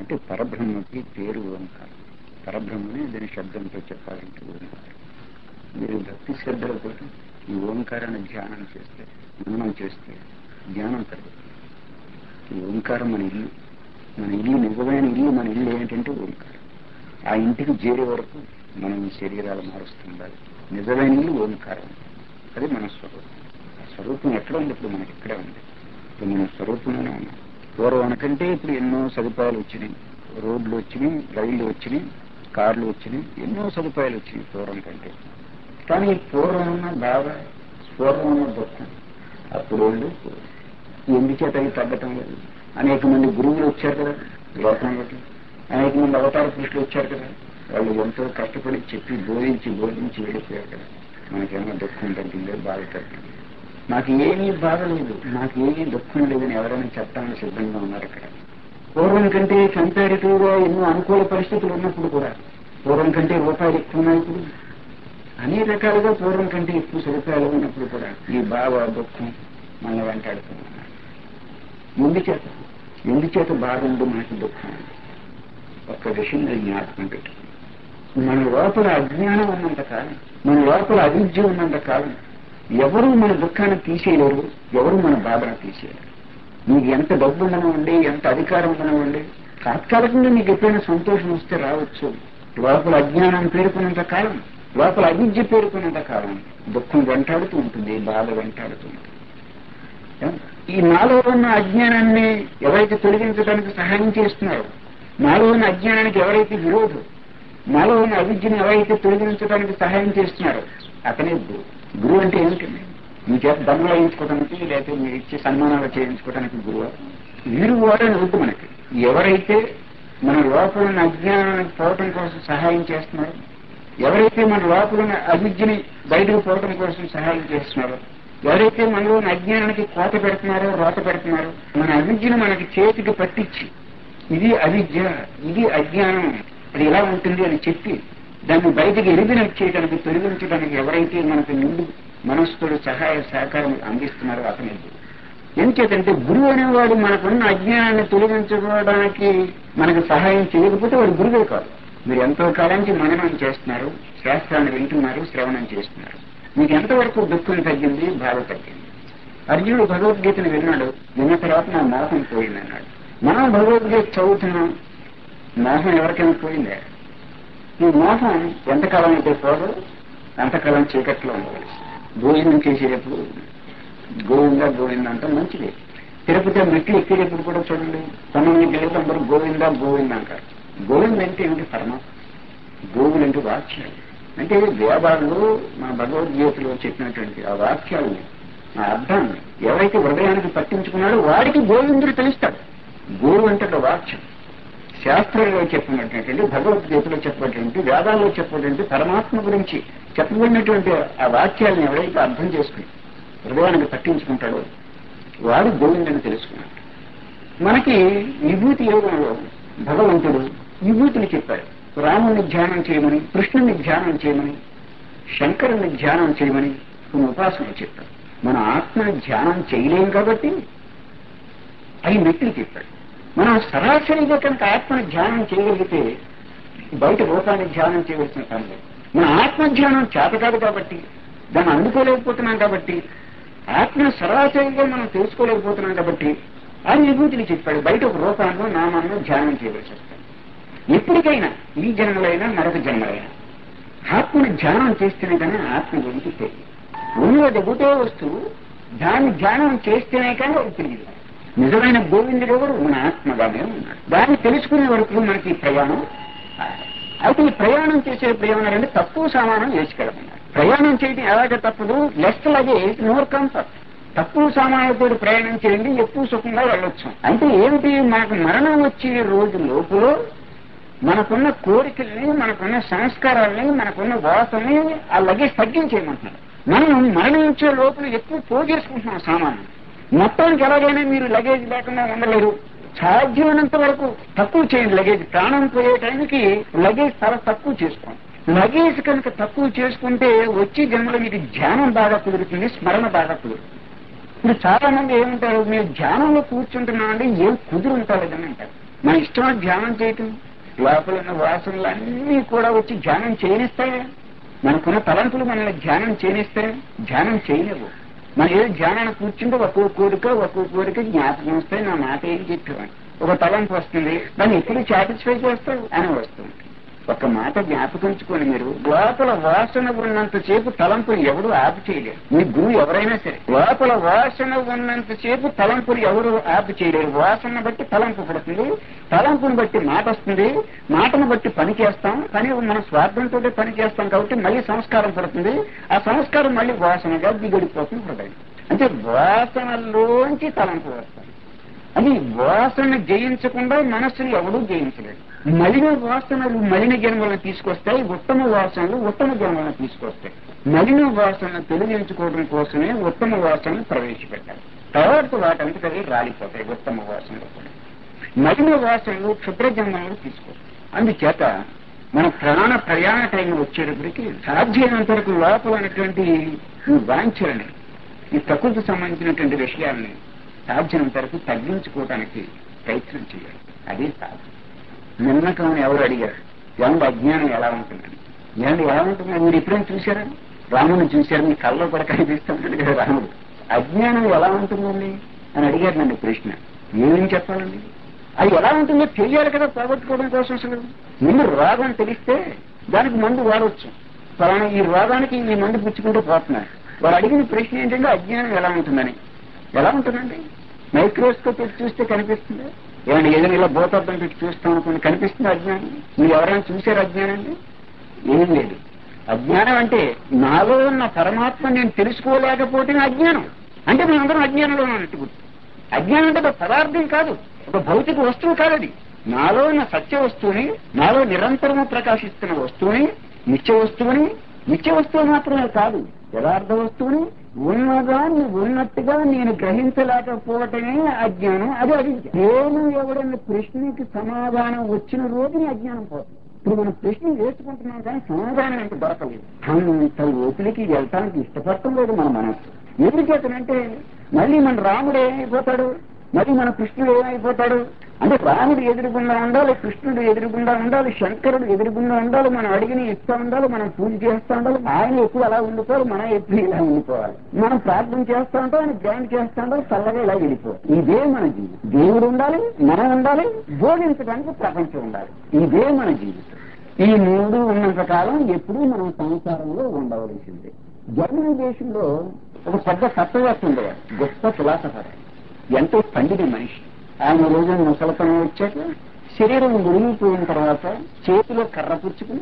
అంటే పరబ్రహ్మకి పేరు ఓంకారం పరబ్రహ్మని దీని శబ్దంతో చెప్పాలంటే ఓంకారం మీరు భక్తి శ్రద్ధలతో ఈ ఓంకారాన్ని ధ్యానం చేస్తే మననం చేస్తే జ్ఞానం కలుగుతుంది ఈ ఓంకారం మన ఇల్లు మన ఇల్లు నిజమైన ఇల్లు మన ఇల్లు ఏంటంటే ఓంకారం ఆ ఇంటికి చేరే వరకు మనం ఈ శరీరాలు మారుస్తుండాలి నిజమైన ఇల్లు ఓంకారం అది మన స్వరూపం ఆ స్వరూపం ఎక్కడ ఉంది ఇప్పుడు మనకి ఇక్కడే ఉంది ఇప్పుడు మన స్వరూపంలోనే ఉన్నాం పూర్వం కంటే ఇప్పుడు ఎన్నో సదుపాయాలు వచ్చినాయి రోడ్లు వచ్చినాయి రైళ్లు వచ్చినాయి కార్లు వచ్చినాయి ఎన్నో సదుపాయాలు వచ్చినాయి పూర్వం కంటే కానీ పూర్వం ఉన్న బాధ పూర్వం ఉన్న దుఃఖం అప్పుడు వాళ్ళు ఎందుచేత అవి తగ్గటం లేదు అనేక మంది గురువులు వచ్చారు కదా లోకంలోకి అనేక మంది అవతార పురుషులు వచ్చారు కదా వాళ్ళు ఎంతో కష్టపడి చెప్పి బోధించి బోధించి వెళ్ళిపోయారు కదా మనకేమో దుఃఖం తగ్గిందే బాధ తగ్గింది నాకు ఏమీ బాధ లేదు నాకు ఏమీ దుఃఖం లేదని ఎవరైనా చెప్పడానికి సిద్ధంగా ఉన్నారు ఇక్కడ పూర్వం కంటే కంపారిటివ్ గా ఎన్నో అనుకూల పరిస్థితులు ఉన్నప్పుడు కూడా పూర్వం కంటే రూపాయలు ఎక్కువ ఉన్నాయి ఇప్పుడు అన్ని రకాలుగా పూర్వం కంటే ఎక్కువ సదుపాయాలు ఉన్నప్పుడు కూడా ఈ బాధ దుఃఖం మన వెంటాడుతున్నాడు ఎందుచేత ఎందుచేత బాధ ఉంది మనకి దుఃఖం ఉంది ఒక్క విషయం నేను జ్ఞాపకం పెట్టుకుని మన లోపల అజ్ఞానం ఉన్నంత కాలం మన లోపల అవిద్య ఉన్నంత కాలం ఎవరు మన దుఃఖాన్ని తీసేయలేరు ఎవరు మన బాధను తీసేయలేరు నీకు ఎంత డబ్బు ఉండనివ్వండి ఎంత అధికారం ఉండనివ్వండి తాత్కాలికంగా నీకు ఎప్పుడైనా సంతోషం వస్తే రావచ్చు లోపల అజ్ఞానం పేరుకున్నంత కాలం లోపల అవిద్య పేరుకున్నంత కాలం దుఃఖం వెంటాడుతూ ఉంటుంది బాధ వెంటాడుతూ ఉంటుంది ఈ నాలో ఉన్న అజ్ఞానాన్ని ఎవరైతే తొలగించడానికి సహాయం చేస్తున్నారో నాలో ఉన్న అజ్ఞానానికి ఎవరైతే విరోధం నాలో ఉన్న అవిద్యను ఎవరైతే తొలగించడానికి సహాయం చేస్తున్నారో అతనే గురువు గురువు అంటే ఏమిటండి మీ చేత దండలు వేయించుకోవడానికి లేకపోతే మీరు ఇచ్చే సన్మానాలు చేయించుకోవడానికి గురువు వీరు వాడని వద్దు మనకి ఎవరైతే మన లోపల ఉన్న అజ్ఞానానికి పోవటం కోసం సహాయం చేస్తున్నారో ఎవరైతే మన లోపల ఉన్న అవిద్యని బయటకు పోవటం కోసం సహాయం చేస్తున్నారో ఎవరైతే మనలో ఉన్న అజ్ఞానానికి కోత పెడుతున్నారో రోత పెడుతున్నారో మన అవిద్యను మనకి చేతికి పట్టించి ఇది అవిద్య ఇది అజ్ఞానం అది ఇలా ఉంటుంది అని చెప్పి దాన్ని బయటికి ఎరిగినట్టు చేయడానికి తొలగించడానికి ఎవరైతే మనకు నిండు మనస్సుతో సహాయ సహకారం అందిస్తున్నారో అతనే గురువు ఎందుచేతంటే గురువు అనేవాడు మనకున్న అజ్ఞానాన్ని తొలగించుకోవడానికి మనకు సహాయం చేయకపోతే వాడు గురువే కాదు మీరు ఎంతో కాలానికి మననం చేస్తున్నారు శాస్త్రాన్ని వింటున్నారు శ్రవణం చేస్తున్నారు మీకు ఎంతవరకు దుఃఖం తగ్గింది బాధ తగ్గింది అర్జునుడు భగవద్గీతను విన్నాడు విన్న తర్వాత నా మోహం పోయింది అన్నాడు మనం భగవద్గీత చదువుతున్నాం మోహం ఎవరికైనా పోయిందే ఈ మోహం ఎంతకాలం అయితే పోదు అంతకాలం చీకట్లో ఉండవలసి భోజనం చేసేటప్పుడు గోవింద గోవింద అంటే మంచిది తిరుపతి మెట్లు ఎక్కేటప్పుడు కూడా చూడండి కొంతమంది పిల్లలు అందరూ గోవింద గోవింద అంటారు గోవింద అంటే ఏమిటి పరమాత్మ గోవులు అంటే వాక్యాలు అంటే వేదాల్లో మన భగవద్గీతలో చెప్పినటువంటి ఆ వాక్యాలని ఆ అర్థాన్ని ఎవరైతే హృదయానికి పట్టించుకున్నాడో వాడికి గోవిందుడు తెలుస్తాడు గోవు అంటే ఒక వాక్యం శాస్త్రంలో చెప్పినటువంటి భగవద్గీతలో చెప్పినటువంటి వేదాల్లో చెప్పినటువంటి పరమాత్మ గురించి చెప్పబడినటువంటి ఆ వాక్యాలను ఎవరైతే అర్థం చేసుకుని హృదయానికి పట్టించుకుంటాడో వాడు గోవిందని తెలుసుకున్నాడు మనకి విభూతి యోగంలో భగవంతుడు విభూతిని చెప్పాడు రాముని ధ్యానం చేయమని కృష్ణుని ధ్యానం చేయమని శంకరుని ధ్యానం చేయమని కొన్ని ఉపాసనలు చెప్పాడు మన ఆత్మని ధ్యానం చేయలేం కాబట్టి అవి మెట్లు చెప్పాడు మనం సరాసరిగా కనుక ఆత్మని ధ్యానం చేయగలిగితే బయట రూపాన్ని ధ్యానం చేయవలసిన పని లేదు మన ఆత్మ ధ్యానం చేత కాదు కాబట్టి దాన్ని అందుకోలేకపోతున్నాం కాబట్టి ఆత్మను సరాసరిగా మనం తెలుసుకోలేకపోతున్నాం కాబట్టి ఆ విభూతిని చెప్పాడు బయట ఒక రూపాన్ని నామాన్ని ధ్యానం చేయవలసి వస్తుంది ఎప్పటికైనా ఈ జన్మలైనా మరొక జన్మలైనా ఆత్మను ధ్యానం చేస్తేనే కానీ ఆత్మ గురించి తెలియదు ఉన్నది ఒకటే వస్తువు దాన్ని ధ్యానం చేస్తేనే కానీ అది తెలియదు నిజమైన గోవిందుడు ఎవరు మన ఆత్మగానే ఉన్నాడు దాన్ని తెలుసుకునే వరకు మనకి ఈ ప్రయాణం అయితే ఈ ప్రయాణం చేసే ప్రయాణాలంటే తక్కువ సామానం వేసుకెళ్ళమన్నారు ప్రయాణం చేయడం ఎలాగ తప్పదు లెస్ లగేజ్ మోర్ కంఫర్ట్ తక్కువ సామాన్లతో ప్రయాణం చేయండి ఎక్కువ సుఖంగా వెళ్ళొచ్చు అంటే ఏమిటి మనకు మరణం వచ్చే రోజు లోపల మనకున్న కోరికల్ని మనకున్న సంస్కారాల్ని మనకున్న వాసనని ఆ లగేజ్ తగ్గించేయమంటున్నారు మనం మరణించే లోపల ఎక్కువ పోగేసుకుంటున్నాం సామాను మొత్తానికి ఎలాగైనా మీరు లగేజ్ లేకుండా ఉండలేరు సాధ్యమైనంత వరకు తక్కువ చేయండి లగేజ్ ప్రాణం పోయే టైంకి లగేజ్ చాలా తక్కువ చేసుకోండి లగేజ్ కనుక తక్కువ చేసుకుంటే వచ్చే జన్మలో మీకు ధ్యానం బాగా కుదురుతుంది స్మరణ బాగా కుదురుతుంది ఇప్పుడు చాలా మంది ఏమంటారు మీరు ధ్యానంలో కూర్చుంటున్నామండి ఏం కుదురు ఉంటాలేదని అంటారు మన ఇష్టం ధ్యానం చేయటం లోపల ఉన్న వాసనలన్నీ కూడా వచ్చి ధ్యానం చేయనిస్తాయా మనకున్న తలంపులు మనల్ని ధ్యానం చేయనిస్తాయా ధ్యానం చేయలేవు మన ఏదో ధ్యానాన్ని కూర్చుంటే ఒక్కో కోరిక ఒక్కో కోరిక జ్ఞాపకం వస్తాయి నా మాట ఏం చెప్పేవాడిని ఒక తలంపు వస్తుంది దాన్ని ఎప్పుడు సాటిస్ఫై చేస్తావు అని వస్తుంది ఒక మాట జ్ఞాపకించుకొని మీరు లోపల వాసన ఉన్నంతసేపు తలంపులు ఎవరు ఆపు చేయలేరు మీ గురువు ఎవరైనా సరే లోపల వాసన ఉన్నంతసేపు తలంపులు ఎవరు ఆపు చేయలేరు వాసన బట్టి తలంపు పడుతుంది తలంపుని బట్టి మాట వస్తుంది మాటను బట్టి పని చేస్తాం పని మన స్వార్థంతో పని చేస్తాం కాబట్టి మళ్ళీ సంస్కారం పడుతుంది ఆ సంస్కారం మళ్ళీ వాసనగా దిగడిపోతుంది హృదయం అంటే వాసనలోంచి తలంపు వస్తాయి అది వాసన జయించకుండా మనస్సును ఎవడూ జయించలేడు మలిన వాసనలు మలిన జన్మలను తీసుకొస్తాయి ఉత్తమ వాసనలు ఉత్తమ జన్మలను తీసుకొస్తాయి మలిన వాసన తొలగించుకోవడం కోసమే ఉత్తమ వాసనలు ప్రవేశపెట్టాలి తర్వాత వాటంతకవి రాలిపోతాయి ఉత్తమ వాసనలు కూడా మలిన వాసనలు క్షుద్ర జన్మలను తీసుకొస్తాయి అందుచేత మన ప్రాణ ప్రయాణ టైం వచ్చేటప్పటికి సాధ్యమైనంత వరకు లోపల ఉన్నటువంటి ఈ వాంఛలని ఈ ప్రకృతి సంబంధించినటువంటి విషయాల్ని సాధ్యమైనంత వరకు తగ్గించుకోవడానికి ప్రయత్నం చేయాలి అదే సాధన నిన్నకమని ఎవరు అడిగారు ఏమంటే అజ్ఞానం ఎలా ఉంటుందని ఏమంటే ఎలా ఉంటుందని మీరు ఎప్పుడైనా చూశారా రాముని చూశారు మీ కళ్ళలో కూడా కనిపిస్తున్నాడు కదా రాముడు అజ్ఞానం ఎలా ఉంటుందండి అని అడిగారు నన్ను ప్రశ్న ఏమేం చెప్పాలండి అది ఎలా ఉంటుందో తెలియాలి కదా పోగొట్టుకోవడం కోసం అసలు ముందు రోగం తెలిస్తే దానికి మందు వాడవచ్చు ఫలానా ఈ రోగానికి ఈ మందు పుచ్చుకుంటూ పోతున్నారు వారు అడిగిన ప్రశ్న ఏంటంటే అజ్ఞానం ఎలా ఉంటుందని ఎలా ఉంటుందండి మైక్రోస్కోప్ పెట్టి చూస్తే కనిపిస్తుంది ఏమండి ఏదైనా ఇలా భూతద్దం పెట్టి చూస్తాం అనుకోండి కనిపిస్తుంది అజ్ఞానం మీరు ఎవరైనా చూశారు అజ్ఞానాన్ని ఏం లేదు అజ్ఞానం అంటే నాలో ఉన్న పరమాత్మ నేను తెలుసుకోలేకపోతే అజ్ఞానం అంటే మనందరం అజ్ఞానంలో ఉన్నట్టు గుర్తు అజ్ఞానం అంటే ఒక పదార్థం కాదు ఒక భౌతిక వస్తువు కాదు అది నాలో ఉన్న సత్య వస్తువుని నాలో నిరంతరము ప్రకాశిస్తున్న వస్తువుని నిత్య వస్తువుని నిత్య వస్తువు మాత్రమే కాదు యథార్థ వస్తువుని ఉన్నదాన్ని ఉన్నట్టుగా నేను గ్రహించలేకపోవటమే అజ్ఞానం అది అవిద్య నేను ఎవడన్న ప్రశ్నకి సమాధానం వచ్చిన రోజుని అజ్ఞానం పోతుంది ఇప్పుడు మనం ప్రశ్న వేసుకుంటున్నాం కానీ సమాధానం అంటే దొరకలేదు అంత లోపలికి వెళ్ళటానికి ఇష్టపడటం లేదు మన మనస్సు ఎందుచేతనంటే మళ్ళీ మన రాముడు ఏమైపోతాడు మరి మన కృష్ణుడు ఏమైపోతాడు అంటే రాముడు ఎదురుగుండా ఉండాలి కృష్ణుడు ఎదురుగుండా ఉండాలి శంకరుడు ఎదురుగుండా ఉండాలి మనం అడిగిన ఇస్తా ఉండాలి మనం పూజ చేస్తా ఉండాలి ఆయన ఎప్పుడు అలా ఉండిపోవాలి మనం ఎప్పుడు ఇలా ఉండిపోవాలి మనం ప్రార్థన చేస్తా ఉంటాం ఆయన ధ్యానం చేస్తా ఉండాలి చల్లగా ఇలా వెళ్ళిపోవాలి ఇదే మన జీవితం దేవుడు ఉండాలి మనం ఉండాలి భోగించడానికి ప్రపంచం ఉండాలి ఇదే మన జీవితం ఈ మూడు ఉన్నంత కాలం ఎప్పుడూ మనం సంసారంలో ఉండవలసిందే జర్మనీ దేశంలో ఒక పెద్ద తత్వవేత్త ఉండేవాడు గొప్ప ఫిలాసఫర్ ఎంతో పండిత మనిషి ఆయన రోజున ముసలతనం వచ్చాక శరీరం మురిగిపోయిన తర్వాత చేతిలో కర్ర పుచ్చుకుని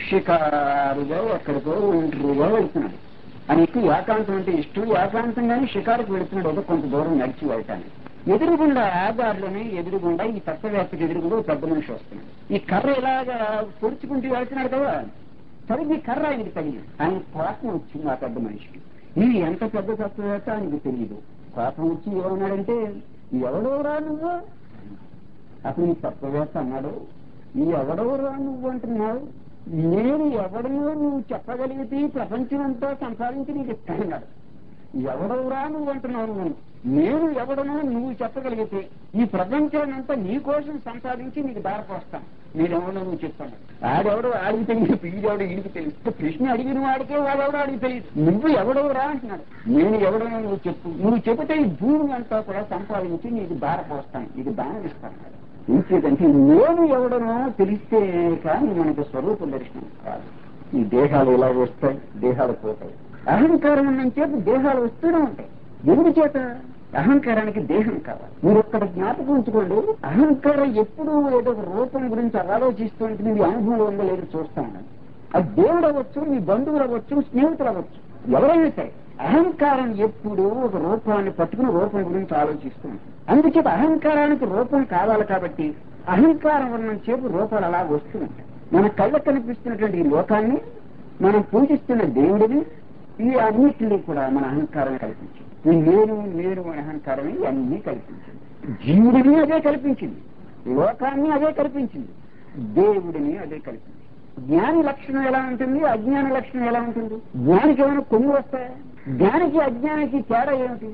షికారుగా ఎక్కడికో ఒంటరిగా వెళ్తున్నాడు ఆయనకి ఏకాంతం అంటే ఇష్టం ఏకాంతంగానే షికారుకు వెళుతున్నాడు ఏదో కొంత దూరం నడిచి వెళ్ళటానికి ఎదురుగుండా ఆధార్లోనే ఎదురుగుండా ఈ తత్వవేత్తకి ఎదురుగుండా ఒక పెద్ద మనిషి వస్తున్నాడు ఈ కర్ర ఇలాగా పొడుచుకుంటూ వెళ్తున్నాడు కదా సరిగ్గా ఈ కర్ర ఆయనకి తగిలింది ఆయన కోపం వచ్చింది ఆ పెద్ద మనిషికి ఇది ఎంత పెద్ద తత్వవేత్త ఆయనకి తెలియదు కోపం వచ్చి ఏమన్నాడంటే ఎవడోరా నువ్వు అప్పుడు ఈ తత్వవేత్త అన్నాడు ఈ ఎవడోరా నువ్వు అంటున్నావు నేను ఎవడనో నువ్వు చెప్పగలిగితే ఈ ప్రపంచం అంతా సంపాదించి నీకు ఇస్తానన్నాడు ఎవడవురా నువ్వు అంటున్నావు నువ్వు నేను ఎవడనో నువ్వు చెప్పగలిగితే ఈ ప్రపంచాన్ని అంతా నీ కోసం సంపాదించి నీకు దారిపోస్తాను నేనెవడో నువ్వు చెప్తాను ఆడెవడో ఆడికి తెలియదు వీడెవడో ఈడికి తెలియదు ప్రశ్న అడిగిన వాడికే వాడెవడో ఆడికి తెలియదు నువ్వు ఎవడవురా అంటున్నాడు నేను ఎవడనో నువ్వు చెప్పు నువ్వు చెబితే ఈ భూమిని అంతా కూడా సంపాదించి నీకు దారిపోస్తాను నీకు దానం ఇస్తాను ఇంకేదంటే నేను ఎవడనో తెలిస్తే కానీ మనకు స్వరూప దర్శనం కాదు ఈ దేహాలు ఎలా వస్తాయి దేహాలు పోతాయి అహంకారం ఉన్నంచేపు దేహాలు వస్తూనే ఉంటాయి ఎందుకు చేత అహంకారానికి దేహం కావాలి మీరు ఒక్కడ జ్ఞాపకం ఉంచుకోండి అహంకారం ఎప్పుడు ఏదో ఒక రూపం గురించి ఆలోచిస్తుంటే మీ అనుభవం ఉందో లేదో చూస్తా ఉన్నాను అది దేవుడు అవ్వచ్చు మీ బంధువులు అవ్వచ్చు స్నేహితులు అవ్వచ్చు ఎవరైనా సరే అహంకారం ఎప్పుడు ఒక రూపాన్ని పట్టుకుని రూపం గురించి ఆలోచిస్తూ ఉంటుంది అందుచేత అహంకారానికి రూపం కావాలి కాబట్టి అహంకారం ఉన్నంతసేపు రూపాలు అలా వస్తూ ఉంటాయి మన కళ్ళకు కనిపిస్తున్నటువంటి ఈ లోకాన్ని మనం పూజిస్తున్న దేవుడిని ఈ అన్నిటినీ కూడా మన అహంకారం కల్పించింది ఈ నేను నేను అనే అహంకారమే అన్ని కల్పించింది జీవుడిని అదే కల్పించింది లోకాన్ని అదే కల్పించింది దేవుడిని అదే కల్పించింది జ్ఞాని లక్షణం ఎలా ఉంటుంది అజ్ఞాన లక్షణం ఎలా ఉంటుంది జ్ఞానికి ఏమైనా కొన్ని వస్తాయా జ్ఞానికి అజ్ఞానికి తేడా ఏమిటి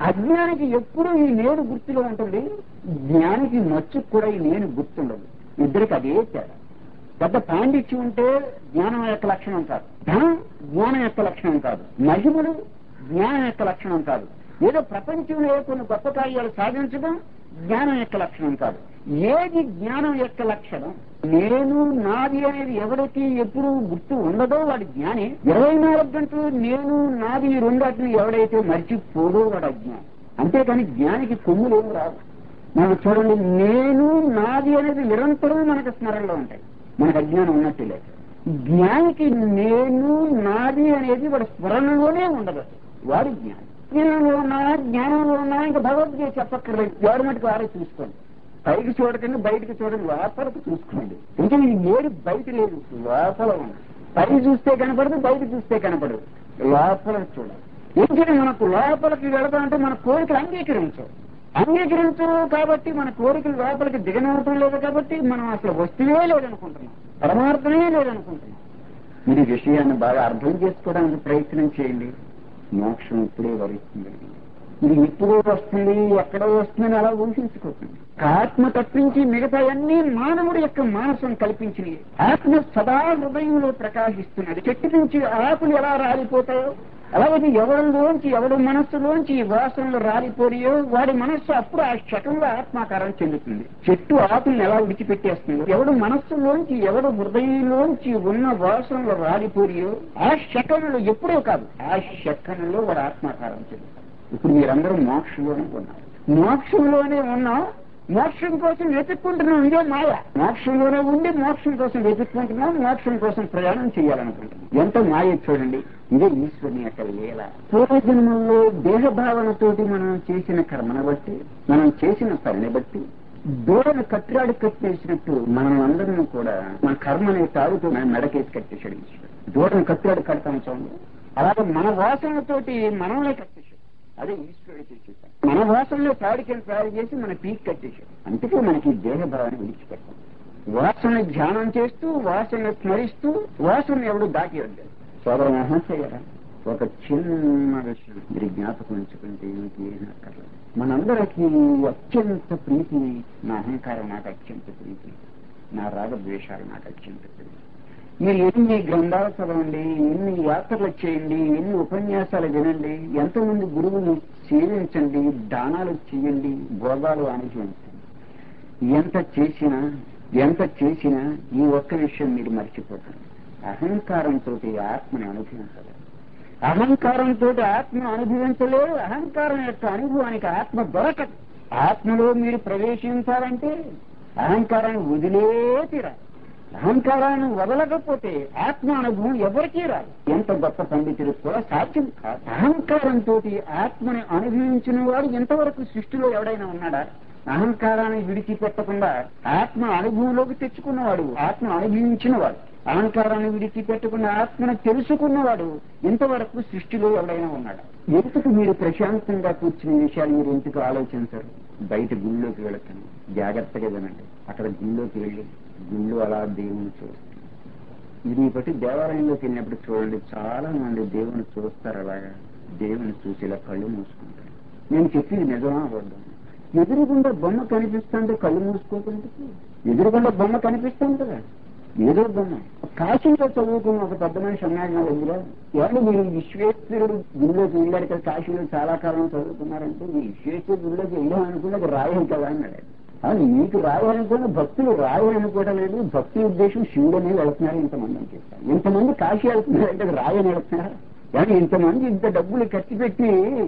అజ్ఞానికి ఎప్పుడూ ఈ నేను గుర్తులో ఉంటుంది జ్ఞానికి మచ్చుకు కూడా ఈ నేను గుర్తుండదు ఇద్దరికి అదే తేడా పెద్ద పాండిత్యం ఉంటే జ్ఞానం యొక్క లక్షణం కాదు ధనం జ్ఞానం యొక్క లక్షణం కాదు మహిమలు జ్ఞానం యొక్క లక్షణం కాదు ఏదో ప్రపంచంలో కొన్ని గొప్ప కార్యాలు సాధించడం జ్ఞానం యొక్క లక్షణం కాదు ఏది జ్ఞానం యొక్క లక్షణం నేను నాది అనేది ఎవరికి ఎప్పుడు గుర్తు ఉండదో వాడి జ్ఞాని ఇరవై నాలుగు గంటలు నేను నాది ఈ రెండాటిని ఎవడైతే మర్చిపోదో వాడు అజ్ఞాని అంతేకాని జ్ఞానికి కొమ్ములేమి రావు మనం చూడండి నేను నాది అనేది నిరంతరం మనకు స్మరణలో ఉంటాయి మనకు అజ్ఞానం ఉన్నట్టు లేదు జ్ఞానికి నేను నాది అనేది వాడి స్మరణలోనే ఉండదు వాడు జ్ఞాని జ్ఞానంలో ఉన్నా జ్ఞానంలో ఉన్నా ఇంకా భగవద్గీత చెప్పక్కర్లేదు ఎవరి మటుకు వారే చూసుకోండి పైకి చూడకండి బయటకు చూడండి లోపలకు చూసుకోండి ఇంకా ఈ నేరు బయట లేదు లోపల ఉంది పైకి చూస్తే కనపడదు బయట చూస్తే కనపడదు లోపల చూడాలి ఎందుకంటే మనకు లోపలికి వెళదామంటే మన కోరికలు అంగీకరించవు అంగీకరించవు కాబట్టి మన కోరికలు లోపలికి దిగనవటం లేదు కాబట్టి మనం అసలు వస్తువే లేదనుకుంటున్నాం పరమార్థమే లేదనుకుంటున్నాం మీరు ఈ విషయాన్ని బాగా అర్థం చేసుకోవడానికి ప్రయత్నం చేయండి మోక్షం ఇప్పుడే వరిస్తుంది ఇది ఎప్పుడో వస్తుంది ఎక్కడో వస్తుందని అలా ఊహించుకోకండి ఆత్మ తప్పించి మిగతా అన్ని మానవుడి యొక్క మానసం కల్పించినవి ఆత్మ సదా హృదయంలో ప్రకాశిస్తున్నది చెట్టు నుంచి ఆకులు ఎలా రాలిపోతాయో అలాగే ఎవరిలోంచి ఎవడి మనస్సులోంచి ఈ వాసనలు రాలిపోయో వాడి మనస్సు అప్పుడు ఆ శకంలో ఆత్మాకారం చెందుతుంది చెట్టు ఆకుల్ని ఎలా విడిచిపెట్టేస్తుందో ఎవడు మనస్సులోంచి ఎవడు హృదయంలోంచి ఉన్న వాసనలు రాలిపోయో ఆ శకంలో ఎప్పుడో కాదు ఆ శకంలో వాడు ఆత్మాకారం చెందుతాడు ఇప్పుడు మీరందరూ మోక్షంలోనే ఉన్నారు మోక్షంలోనే ఉన్నాం మోక్షం కోసం వెతుక్కుంటున్నాం ఇదే మాయ మోక్షంలోనే ఉండి మోక్షం కోసం వెతుక్కుంటున్నాం మోక్షం కోసం ప్రయాణం చేయాలనుకుంటున్నాం ఎంత మాయ చూడండి ఇదే ఈశ్వరుని యొక్క లీల పూర్వజన్మంలో దేహభావనతోటి మనం చేసిన కర్మను బట్టి మనం చేసిన పనిని బట్టి దూడను కట్టిరాడు కట్టేసినట్టు మనం అందరం కూడా మన కర్మని తాగుతూ మన మెడకేసి కట్టేశాడు ఈశ్వరుడు దూడను కట్టిరాడు కడతాం చూడండి అలాగే మన వాసనతోటి మనల్ని కట్టేశాడు అదే ఈశ్వరుడు చేసేసాడు మన వాసనలో తాడికని తయారు చేసి మన పీక్ కట్టేశాడు అందుకే మనకి ఈ దేహభావాన్ని విడిచిపెట్టాం వాసన ధ్యానం చేస్తూ వాసన స్మరిస్తూ వాసన ఎవడు దాటి వద్దాడు సోదర మహాశయ ఒక చిన్న విషయం మీరు జ్ఞాపకం ఉంచుకుంటే మీకు ఏం అక్కర్లేదు మనందరికీ అత్యంత ప్రీతి నా అహంకారం నాకు అత్యంత ప్రీతి నా రాగద్వేషాలు నాకు అత్యంత ప్రీతి మీరు ఎన్ని గ్రంథాలు చదవండి ఎన్ని యాత్రలు చేయండి ఎన్ని ఉపన్యాసాలు వినండి ఎంతమంది గురువుని సేవించండి దానాలు చేయండి భోగాలు అనుభవించండి ఎంత చేసినా ఎంత చేసినా ఈ ఒక్క విషయం మీరు మర్చిపోతారు అహంకారంతో ఆత్మని అనుభవించలేదు అహంకారంతో ఆత్మను అనుభవించలేరు అహంకారం యొక్క అనుభవానికి ఆత్మ దొరకదు ఆత్మలో మీరు ప్రవేశించాలంటే అహంకారాన్ని వదిలే తీరాలి అహంకారాన్ని వదలకపోతే ఆత్మ అనుభవం ఎవరికీ రాదు ఎంత గొప్ప పండితులకు కూడా సాధ్యం కాదు అహంకారంతో ఆత్మని అనుభవించిన వాడు ఎంతవరకు సృష్టిలో ఎవడైనా ఉన్నాడా అహంకారాన్ని విడిచిపెట్టకుండా ఆత్మ అనుభవంలోకి తెచ్చుకున్నవాడు ఆత్మ అనుభవించినవాడు అహంకారాన్ని విడిచిపెట్టకుండా ఆత్మను తెలుసుకున్నవాడు ఇంతవరకు సృష్టిలో ఎవడైనా ఉన్నాడు ఎందుకు మీరు ప్రశాంతంగా కూర్చునే విషయాలు మీరు ఎందుకు ఆలోచించరు బయట గుళ్ళోకి వెళతాను జాగ్రత్తగా వినండి అక్కడ గుళ్ళోకి వెళ్ళి గుళ్ళు అలా దేవుని చూస్తారు ఇది బట్టి దేవాలయంలోకి వెళ్ళినప్పుడు చూడండి చాలా మంది దేవుని చూస్తారు అలాగా దేవుని చూసి ఇలా కళ్ళు మూసుకుంటారు నేను చెప్పింది నిజమా వద్దాం ఎదురుగుండా బొమ్మ కనిపిస్తుంటే కళ్ళు మూసుకోకుండా ఎదురుగుండా బొమ్మ కనిపిస్తుంది కదా ఏదో బొమ్మ కాశీలో చదువుకున్న ఒక పెద్ద మనిషి అన్నాడు నా దగ్గర ఎవరు మీరు విశ్వేశ్వరుడు గుడిలోకి వెళ్ళారు కదా కాశీలో చాలా కాలం చదువుకున్నారంటే ఈ విశ్వేశ్వర గుడిలోకి వెళ్ళాం అనుకున్నది అది రాయం కదా అన్నాడు ఆయన. అవును మీకు రాయాలనుకున్న భక్తులు రాయాలనుకోవడం లేదు భక్తి ఉద్దేశం శివుడు అనేది వెళుతున్నారు ఇంతమంది అని చెప్తారు ఇంతమంది కాశీ వెళ్తున్నారంటే అది రాయని వెళుతున్నారు కానీ ఇంతమంది ఇంత డబ్బులు ఖర్చు పెట్టి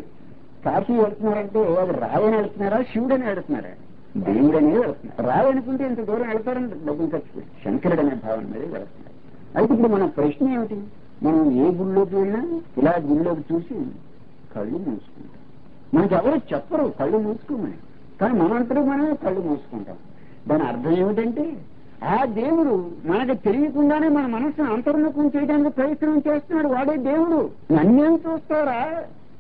కాశీ వెళ్తున్నారంటే అది రాయని వెళ్తున్నారా శివుడని వెళుతున్నారా దేవుడు అనేది వెళుతున్నారు రాయనుకుంటే ఇంత దూరం వెళ్తారని డబ్బులు ఖర్చు పెట్టి శంకరుడు అనే భావన మీద వెళుతున్నారు అయితే ఇప్పుడు మన ప్రశ్న ఏమిటి మనం ఏ గుళ్ళోకి వెళ్ళినా ఇలా గుళ్ళోకి చూసి కళ్ళు మూసుకుంటాం మనకి ఎవరు చెప్పరు కళ్ళు మూసుకోమని కానీ మనంతటా మనమే కళ్ళు మూసుకుంటాం దాని అర్థం ఏమిటంటే ఆ దేవుడు మనకు తెలియకుండానే మన మనసును అంతర్ముఖం చేయడానికి ప్రయత్నం చేస్తున్నాడు వాడే దేవుడు నన్నేం చూస్తారా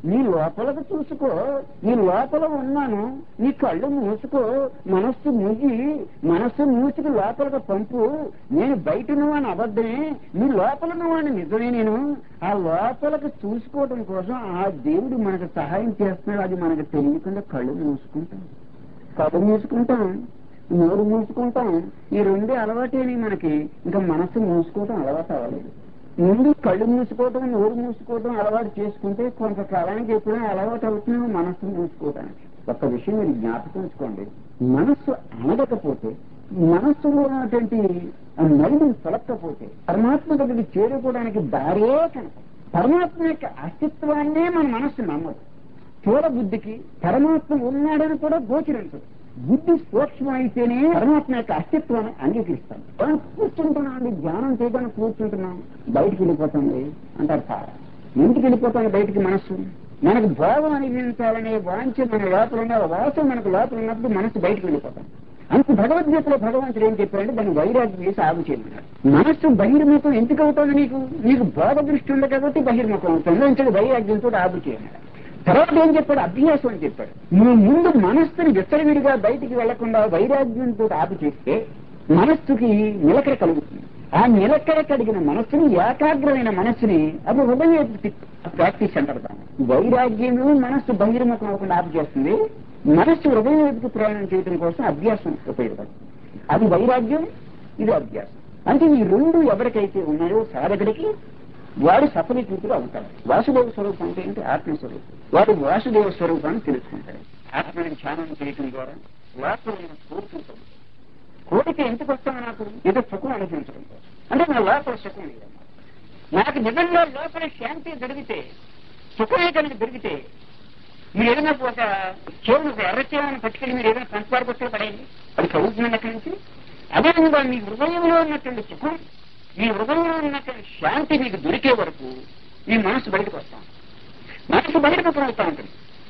నీ లోపలకు చూసుకో నీ లోపల ఉన్నాను నీ కళ్ళు మూసుకో మనస్సు మూసి మనస్సు మూసుకు లోపలకు పంపు నేను బయట నువ్వని అబద్ధమే నీ లోపల నువ్వని నిజమే నేను ఆ లోపలకు చూసుకోవడం కోసం ఆ దేవుడు మనకు సహాయం చేస్తున్నాడు అది మనకు తెలియకుండా కళ్ళు మూసుకుంటాం కళ్ళు మూసుకుంటాం నోరు మూసుకుంటాం ఈ రెండే అలవాటేని మనకి ఇంకా మనస్సు మూసుకోవటం అలవాటు అవ్వలేదు ముందు కళ్ళు మూసుకోవటం నోరు మూసుకోవటం అలవాటు చేసుకుంటే కొంతకాలానికి ఎప్పుడైనా అలవాటు అవుతున్నాం మనస్సు మూసుకోవడానికి ఒక్క విషయం మీరు జ్ఞాపకం ఉంచుకోండి మనస్సు అనగకపోతే మనస్సులో ఉన్నటువంటి ఆ నడిని తొలక్కపోతే పరమాత్మ దగ్గరికి చేరుకోవడానికి దారే కనుక పరమాత్మ యొక్క అస్తిత్వాన్నే మన మనస్సు నమ్మదు స్థూల బుద్ధికి పరమాత్మ ఉన్నాడని కూడా గోచరించదు బుద్ధి సూక్ష్మం అయితేనే పరమాత్మ యొక్క అస్తిత్వాన్ని అంగీకరిస్తాం మనం కూర్చుంటున్నాం అండి ధ్యానం చేయడానికి కూర్చుంటున్నాం బయటికి వెళ్ళిపోతుంది అంటారు సార్ ఇంటికి వెళ్ళిపోతాను బయటికి మనస్సు మనకు భోగం అనిపించాలనే వాంఛ మన లోపల ఉన్న వాసన మనకు లోపల ఉన్నప్పుడు మనస్సు బయటికి వెళ్ళిపోతాం అంత భగవద్గీతలో భగవంతుడు ఏం చెప్పారంటే దాన్ని వైరాగ్యం చేసి ఆగు చేయమన్నాడు మనస్సు బహిర్ముఖం ఎందుకు అవుతుంది నీకు నీకు భోగ దృష్టి ఉంది కాబట్టి బహిర్ముఖం అవుతుంది అంటే వైరాగ్యంతో ఆగు చేయమన్నాడు తర్వాత ఏం చెప్పాడు అభ్యాసం అని చెప్పాడు నువ్వు ముందు మనస్సుని విచ్చలవిడిగా బయటికి వెళ్లకుండా వైరాగ్యంతో ఆపు చేస్తే మనస్సుకి నిలకడ కలుగుతుంది ఆ నిలకడ కలిగిన మనస్సుని ఏకాగ్రమైన మనస్సుని అప్పుడు హృదయ ప్రాక్టీస్ అంటారు దాన్ని. వైరాగ్యము మనస్సు బహిర్ముఖం అవ్వకుండా ఆపు చేస్తుంది మనస్సు హృదయ వైపుకి ప్రయాణం చేయడం కోసం అభ్యాసం ఉపయోగపడుతుంది అది వైరాగ్యం ఇది అభ్యాసం అంటే ఈ రెండు ఎవరికైతే ఉన్నాయో సాధకుడికి వాడు సఫలీకృతుడు అవుతాడు వాసుదేవ స్వరూపం అంటే ఏంటి ఆత్మస్వరూపం వాడు వాసుదేవ స్వరూపాన్ని తెలుసుకుంటాడు ఆత్మని ధ్యానం చేయటం ద్వారా లోపల ఉన్న కోరికలు తగ్గుతాయి. కోరిక ఎందుకు వస్తాను నాకు ఏదో సుఖం అనుభవించడం కోసం అంటే నా లోపల సుఖం లేదన్నమాట నాకు నిజంగా లోపల శాంతి దొరికితే సుఖమే కనుక దొరికితే మీరు ఏదైనా ఒక చెవులు ఒక ఎర్రచేవని పట్టుకెళ్ళి మీరు ఏదైనా పంచదార బొక్కలు పడేయండి అది కలుగుతుంది అక్కడి నుంచి అదేవిధంగా మీ హృదయంలో ఉన్నటువంటి సుఖం మీ హృదయంలో ఉన్నటువంటి శాంతి మీకు దొరికే వరకు మీ మనసు బయటకు వస్తాం మనసు బయటకు వస్తూ ఉంటుంది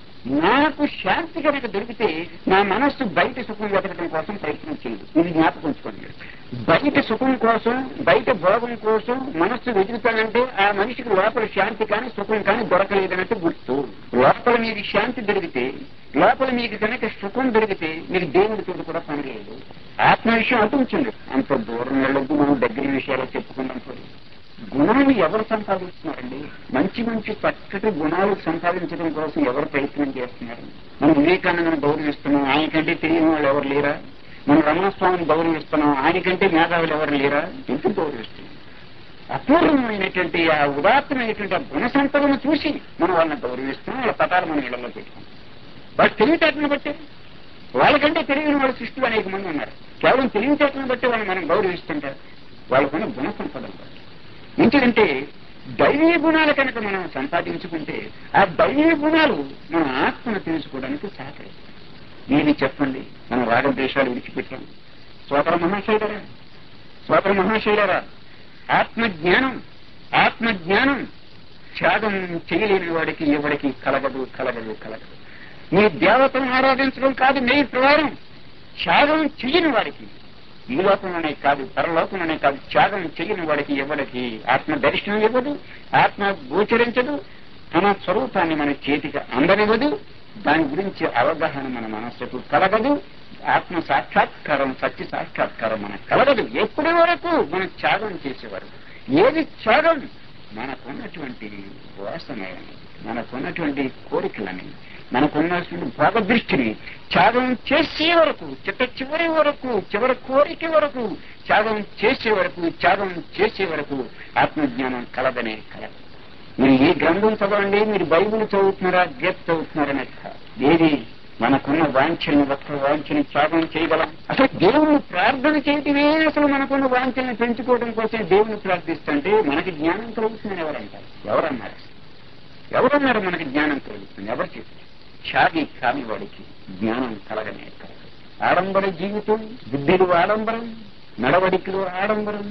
నాకు శాంతి కనుక దొరికితే నా మనస్సు బయట సుఖం వెతకడం కోసం ప్రయత్నం చేయదు ఇది జ్ఞాపకం ఉంచుకోండి బయట సుఖం కోసం బయట భోగం కోసం మనస్సు వెతుకుతానంటే ఆ మనిషికి లోపల శాంతి కానీ సుఖం కానీ దొరకలేదన్నట్టు గుర్తు లోపల మీకు శాంతి దొరికితే లోపల మీకు కనుక సుఖం దొరికితే మీకు దేవుడితో కూడా పని లేదు ఆత్మ విషయం అటు ఉంచండి అంత దూరం వెళ్ళొద్దు మనం దగ్గర విషయాలు చెప్పుకున్నాం పోయి గుణాలు ఎవరు సంపాదిస్తున్నారండి మంచి మంచి చక్కటి గుణాలు సంపాదించడం కోసం ఎవరు ప్రయత్నం చేస్తున్నారు మనం వివేకానందను గౌరవిస్తున్నాం ఆయనకంటే తెలియని వాళ్ళు ఎవరు లేరా మనం రమణస్వామిని గౌరవిస్తున్నాం ఆయనకంటే మేధావులు ఎవరు లేరా ఎందుకు గౌరవిస్తున్నాం అపూర్వమైనటువంటి ఆ ఉదాత్తమైనటువంటి ఆ గుణ సంపదను చూసి మనం వాళ్ళని గౌరవిస్తున్నాం వాళ్ళ పటాలు మన ఇళ్లలో పెట్టుకున్నాం వాళ్ళు తెలివితేటను బట్టి వాళ్ళకంటే తెలియని వాళ్ళ సృష్టిలో అనేక మంది ఉన్నారు కేవలం తెలివితేటను బట్టి వాళ్ళని మనం గౌరవిస్తుంటారు వాళ్ళకున్న గుణ సంపదను బట్టి ఎందుకంటే దైవీ గుణాలు కనుక మనం సంపాదించుకుంటే ఆ దైవీ గుణాలు మన ఆత్మను తెలుసుకోవడానికి సహకరిస్తాయి ఏమి చెప్పండి మనం రాగద్వేషాలు విడిచిపెట్టాం స్వాపర మహాశైలరా స్వాపర మహాశైలరా ఆత్మజ్ఞానం ఆత్మజ్ఞానం త్యాగం చేయలేని వాడికి ఎవడికి కలగదు కలగదు కలగదు మీ దేవతను ఆరాధించడం కాదు మీ ప్రకారం త్యాగం చెయ్యని వాడికి ఈ లోకంలోనే కాదు పరలోకంలోనే కాదు త్యాగం చెయ్యని వాడికి ఎవరికి ఆత్మ దర్శనం ఇవ్వదు ఆత్మ గోచరించదు తన స్వరూపాన్ని మన చేతికి అందనివ్వదు దాని గురించి అవగాహన మన మనస్సుకు కలగదు ఆత్మ సాక్షాత్కారం సత్య సాక్షాత్కారం మనకు కలగదు ఎప్పటి వరకు మనం త్యాగం చేసేవారు ఏది త్యాగం మనకున్నటువంటి వాసనలని మనకున్నటువంటి కోరికలని మనకున్నటువంటి భోగ దృష్టిని త్యాగం చేసే వరకు చిట్ట చివరి వరకు చివరి కోరిక వరకు త్యాగం చేసే వరకు త్యాగం చేసే వరకు ఆత్మజ్ఞానం కలదనే కలదు మీరు ఈ గ్రంథం చదవండి మీరు బైబిల్ చదువుతున్నారా గీత చదువుతున్నారనే కాదు. ఏది మనకున్న వాంఛని ఒక్క వాంఛని త్యాగం చేయగలం అసలు దేవుని ప్రార్థన చేయటమే అసలు మనకున్న వాంఛల్ని పెంచుకోవడం కోసం దేవుని ప్రార్థిస్తుంటే మనకి జ్ఞానం కలుగుతుందని ఎవరంటారు ఎవరన్నారు ఎవరన్నారు మనకి జ్ఞానం కలుగుతుంది ఎవరు చెప్పారు త్యాగి కాని వాడికి జ్ఞానం కలగనే కలగదు ఆడంబర జీవితం బుద్ధిలు ఆడంబరం నడవడికలు ఆడంబరం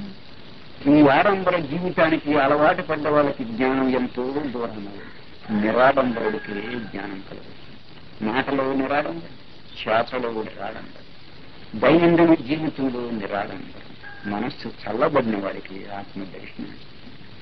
ఈ ఆడంబర జీవితానికి అలవాటు పడ్డ వాళ్ళకి జ్ఞానం ఎంతో దూరం నిరాడంబరుడికి జ్ఞానం కలుగుతుంది మాటలో నిరాడంబరం శ్వాసలో నిరాడంబరం దైనందిన జీవితంలో నిరాడంబరం మనస్సు చల్లబడిన వాడికి ఆత్మ దర్శనం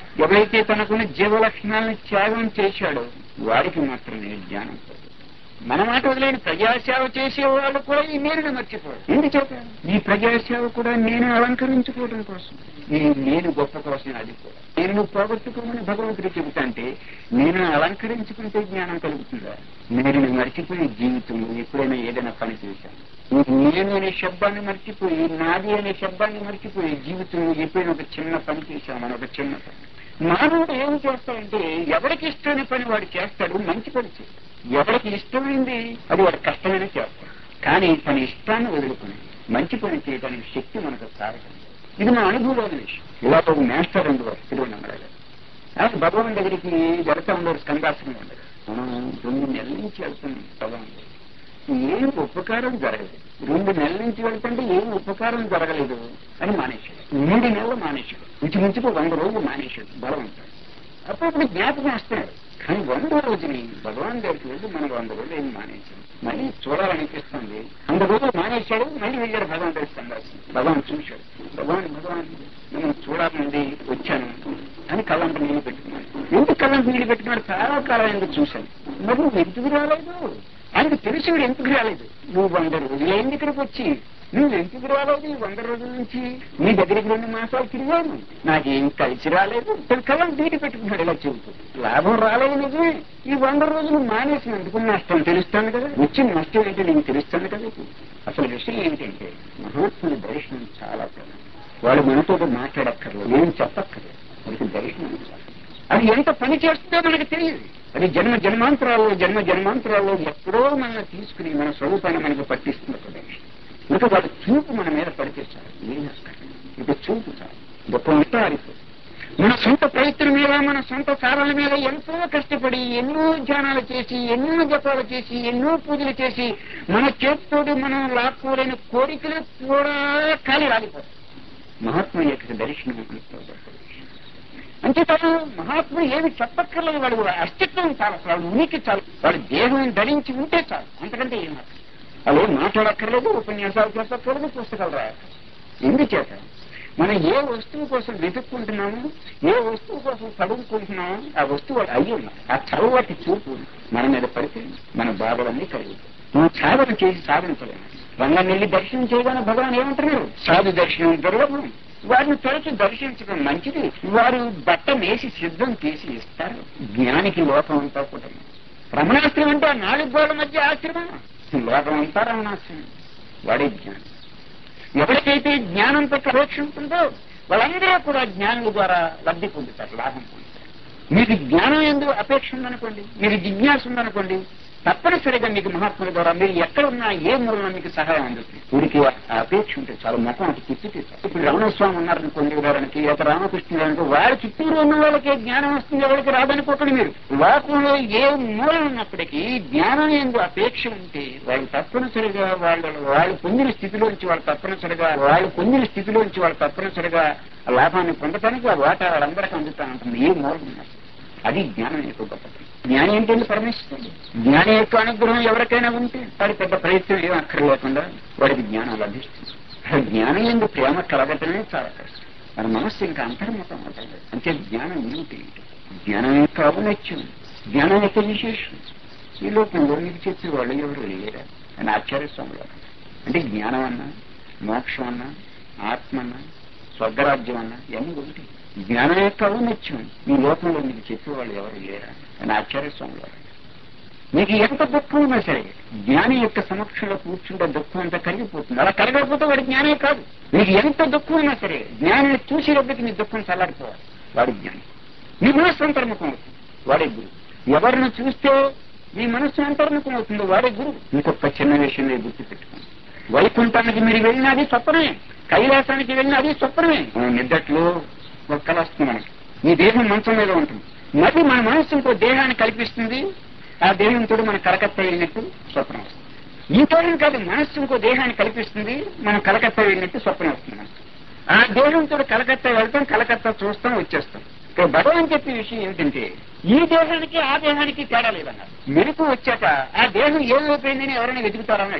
ఎవరైతే తనకున్న జీవ లక్షణాలను త్యాగం చేశాడో వాడికి మాత్రమే జ్ఞానం కలుగుతుంది. మన మాట వదిలేని ప్రజాసేవ చేసే వాళ్ళు కూడా ఈ నేరుని మర్చిపోరు ఎందుచేత ఈ ప్రజాసేవ కూడా నేను అలంకరించుకోవడం కోసం ఈ నేను గొప్ప కోసం అది కూడా నేను నువ్వు పోగొట్టుకోమని భగవంతుడు చెబుతా అంటే నేను అలంకరించుకుంటే జ్ఞానం కలుగుతుందా నేను మర్చిపోయే జీవితం ఎప్పుడైనా ఏదైనా పని చేశాను నేను అనే శబ్దాన్ని మర్చిపోయి నాది అనే శబ్దాన్ని మర్చిపోయి జీవితం ఎప్పుడైనా ఒక చిన్న పని చేశామని ఒక చిన్న పని మానవుడు ఏం చేస్తాడంటే ఎవరికి ఇష్టమైన పని వాడు చేస్తాడు మంచి పని చేస్తాడు ఎవరికి ఇష్టమైంది అది వాడు కష్టమైన చేస్తాడు కానీ తన ఇష్టాన్ని వదులుకుని మంచి పని చేయడానికి శక్తి మనకు సాగటం ఇది మా అనుభవంలోని విషయం ఇలా ఒక మాస్టర్ ఉండేవారు తిరువనమరాజు ఆయన భగవాన్ దగ్గరికి వెళ్తా ఉండేవారు స్కందాసనం ఉండేది మనం రెండు నెలల నుంచి వెళ్తున్నాం భగవాన్ దగ్గరికి. ఏం ఉపకారం జరగలేదు రెండు నెలల నుంచి వెళ్తుంటే ఏం ఉపకారం జరగలేదు అని మానేశాడు మూడు నెలలు మానేశాడు ఇంచుమించుకు వంద రోజులు మానేశాడు బలవంతుడు అప్పుడప్పుడు జ్ఞాపకం వస్తున్నాడు కానీ వంద రోజుని భగవాన్ దగ్గరికి వెళ్ళి మనం వంద రోజులు ఏం మానేశాడు మళ్ళీ చూడాలనిపిస్తుంది వంద రోజులు మానేశాడు మళ్ళీ వెళ్ళాడు భగవాన్ దగ్గర సందర్శన భగవాన్ చూశాడు భగవాన్ భగవాన్ నేను చూడాలని వచ్చాను అని కళ్ళంట నీళ్ళు పెట్టుకున్నాను ఎందుకు కళ్ళంట నీళ్ళు పెట్టుకున్నాడు చాలా కాలం ఎందుకు చూశాను మరి నువ్వు ఎందుకు రాలేదు ఆయనకు తెలిసి వీడు ఎందుకు రాలేదు నువ్వు వంద రోజులైంది ఇక్కడికి వచ్చి నువ్వు ఎందుకు రాలేదు ఈ వంద రోజుల నుంచి నీ దగ్గరికి రెండు మాసాలు తిరిగాను నాకేం కలిసి రాలేదు తన కళ్ళని బీటి పెట్టుకున్నాడు ఇలా చెబుతూ లాభం రాలేదు నిజమే ఈ వంద రోజులు మానేసినందుకు నష్టం తెలుస్తాను కదా వచ్చిన నష్టం ఏంటో నీకు తెలుస్తాను కదా అసలు విషయం ఏంటంటే మహాత్ముని దర్శనం చాలా ప్రధానం వాడు మనతో మాట్లాడక్కర్లేదు ఏం చెప్పక్కర్లేదు వాడికి దర్శనం చాలు. అది ఎంత పని చేస్తుందో మనకు తెలియదు అది జన్మ జన్మాంతరాల్లో జన్మ జన్మాంతరాల్లో ఎప్పుడో మనల్ని తీసుకుని మన స్వరూపాన్ని మనకు పట్టిస్తుంది ఒక దర్శనం ఇంకా వాడి చూపు మన మీద పడితే చాలు ఏం అక్కర్లేదు ఇక చూపు చాలు గొప్ప ఉంటారిపోతుంది మన సొంత ప్రయత్నం మీద మన సొంత సారాల మీద ఎంతో కష్టపడి ఎన్నో ధ్యానాలు చేసి ఎన్నో జపాలు చేసి ఎన్నో పూజలు చేసి మన చేతితోటి మనం లాక్కోలేని కోరికలు కూడా ఖాళీ రాలిపోతాయి మహాత్మ యొక్క దర్శనం ఎంతో గొప్ప విషయం. అంటే తను మహాత్ముడు ఏమి చెప్పక్కర్లేదు వాడు అస్తిత్వం చాలు వాడు ఉనికి చాలు వాడు దేహం ధరించి ఉంటే చాలు అంతకంటే ఏం అక్కర్లేదు. వాళ్ళు ఏం మాట్లాడక్కర్లేదు ఉపన్యాసాలు చెప్పక్కర్లేదు పుస్తకాలు రాయక్కర్లేదు ఎందుచేత మనం ఏ వస్తువు కోసం వెతుక్కుంటున్నాము ఏ వస్తువు కోసం చదువుకుంటున్నామో ఆ వస్తువు అయ్యి ఉన్నాం ఆ చదువుటి చూపు మన మీద పడితే మన బాధలన్నీ కలుగుతాయి నువ్వు సాధన చేసి సాధించలేము రంగం వెళ్ళి దర్శనం చేయగానే భగవాన్ ఏమంటున్నారు సాధు దర్శనం దుర్లభం వారిని తరచు దర్శించడం మంచిది వారు బట్ట వేసి సిద్ధం చేసి ఇస్తారు జ్ఞానికి లోకం అంతా కూడా రమణాశ్రమం అంటే ఆ నాలుగు గోడల మధ్య ఆశ్రమం లోకం అంతా రమణాశ్రమం వాడే జ్ఞానం ఎవరికైతే జ్ఞానం పట్ల అపేక్ష ఉంటుందో వాళ్ళందరూ కూడా జ్ఞానుల ద్వారా లబ్ధి పొందుతారు లాభం పొందుతారు మీకు జ్ఞానం ఎందుకు అపేక్ష ఉందనుకోండి మీకు జిజ్ఞాస ఉందనుకోండి తప్పనిసరిగా మీకు మహాత్ముల ద్వారా మీరు ఎక్కడ ఉన్నా ఏ మూలన మీకు సహాయం అందుతుంది ఊరికి ఆ అపేక్ష ఉంటే చాలా ముఖం అటు తిప్పితే చాలు. ఇప్పుడు రమణస్వామి ఉన్నారనుకోండి ఉదాహరణకి ఒక రామకృష్ణుడు అనుకో వారి చుట్టూరు ఉన్న వాళ్ళకి జ్ఞానం వస్తుంది ఎవరికి రాదనుకోకండి మీరు లోకంలో ఏ మూల ఉన్నప్పటికీ జ్ఞానం ఎందు అపేక్ష ఉంటే వాళ్ళు తప్పనిసరిగా వాళ్ళ వాళ్ళు పొందిన స్థితిలోంచి వాళ్ళు తప్పనిసరిగా వాళ్ళు పొందిన స్థితిలోంచి వాళ్ళు తప్పనిసరిగా ఆ లాభాన్ని పొందటానికి ఆ వాటా వాళ్ళందరికీ అందుతా ఉంటుంది ఏ మూలం ఉన్నారు అది జ్ఞానం యొక్క గొప్పతనం జ్ఞానం ఏంటంటే పరమేశ్వరుడు జ్ఞానం యొక్క అనుగ్రహం ఎవరికైనా ఉంటే వాడి పెద్ద ప్రయత్నం ఏం అక్కర్లేకుండా వాడికి జ్ఞానం లభిస్తుంది ఆ జ్ఞానం ఎందు ప్రేమ కలగటమే చాలా కష్టం మన మనస్సు ఇంకా అంతర్ముఖం అవుతుంది అంటే జ్ఞానం ఏమిటి జ్ఞానం యొక్క ఔన్నత్యం జ్ఞానం యొక్క విశేషం ఈ లోకంలో మీకు చెప్పేవాళ్ళు ఎవరు లేరా అని ఆచార్య స్వామి గారు అంటే జ్ఞానం అన్నా మోక్షం అన్నా ఆత్మ అన్నా స్వర్గరాజ్యం అన్నా ఇవన్నీ ఒకటి జ్ఞానం యొక్క ఔన్నత్యం ఈ లోకంలో మీకు చెప్పేవాళ్ళు ఎవరు లేరా అని ఆచార్య స్వామి గారు మీకు ఎంత దుఃఖం ఉన్నా సరే జ్ఞాని యొక్క సమక్షంలో కూర్చుంటే దుఃఖం అంతా కరిగిపోతుంది అలా కరగకపోతే వాడి జ్ఞానే కాదు మీకు ఎంత దుఃఖం ఉన్నా సరే జ్ఞానిని చూసేటప్పటికి మీ దుఃఖం చల్లారిపోవాలి వాడి జ్ఞానం మీ మనస్సు అంతర్ముఖం అవుతుంది వాడే గురువు ఎవరిని చూస్తే మీ మనస్సు అంతర్ముఖం అవుతుంది వాడే గురువు ఇంకొక చిన్న విషయం మీరు గుర్తు పెట్టుకోండి వైకుంఠానికి మీరు వెళ్ళినది స్వప్నమే కైలాసానికి వెళ్ళినది స్వప్నమే మనం నిద్దట్లో ఒక కళ వస్తుంది మనకి ఈ దేహం మంచం మీద ఉంటుంది మరి మన మనస్సు ఇంకో దేహాన్ని కల్పిస్తుంది ఆ దేహంతో మన కలకత్తా వెళ్ళినట్టు స్వప్నం వస్తుంది ఈ దేహం కాదు మనస్సు ఇంకో దేహాన్ని కల్పిస్తుంది మనం కలకత్తా వెళ్ళినట్టు స్వప్నం వస్తుంది మనకు. ఆ దేహంతో కలకత్తా వెళ్తాం కలకత్తా చూస్తాం వచ్చేస్తాం ఇక్కడ భగవాన్ చెప్పే విషయం ఏంటంటే ఈ దేహానికి ఆ దేహానికి తేడా లేదన్నారు మెరుపు వచ్చాక ఆ దేహం ఏమైపోయిందని ఎవరైనా వెతుకుతారని అడిగారు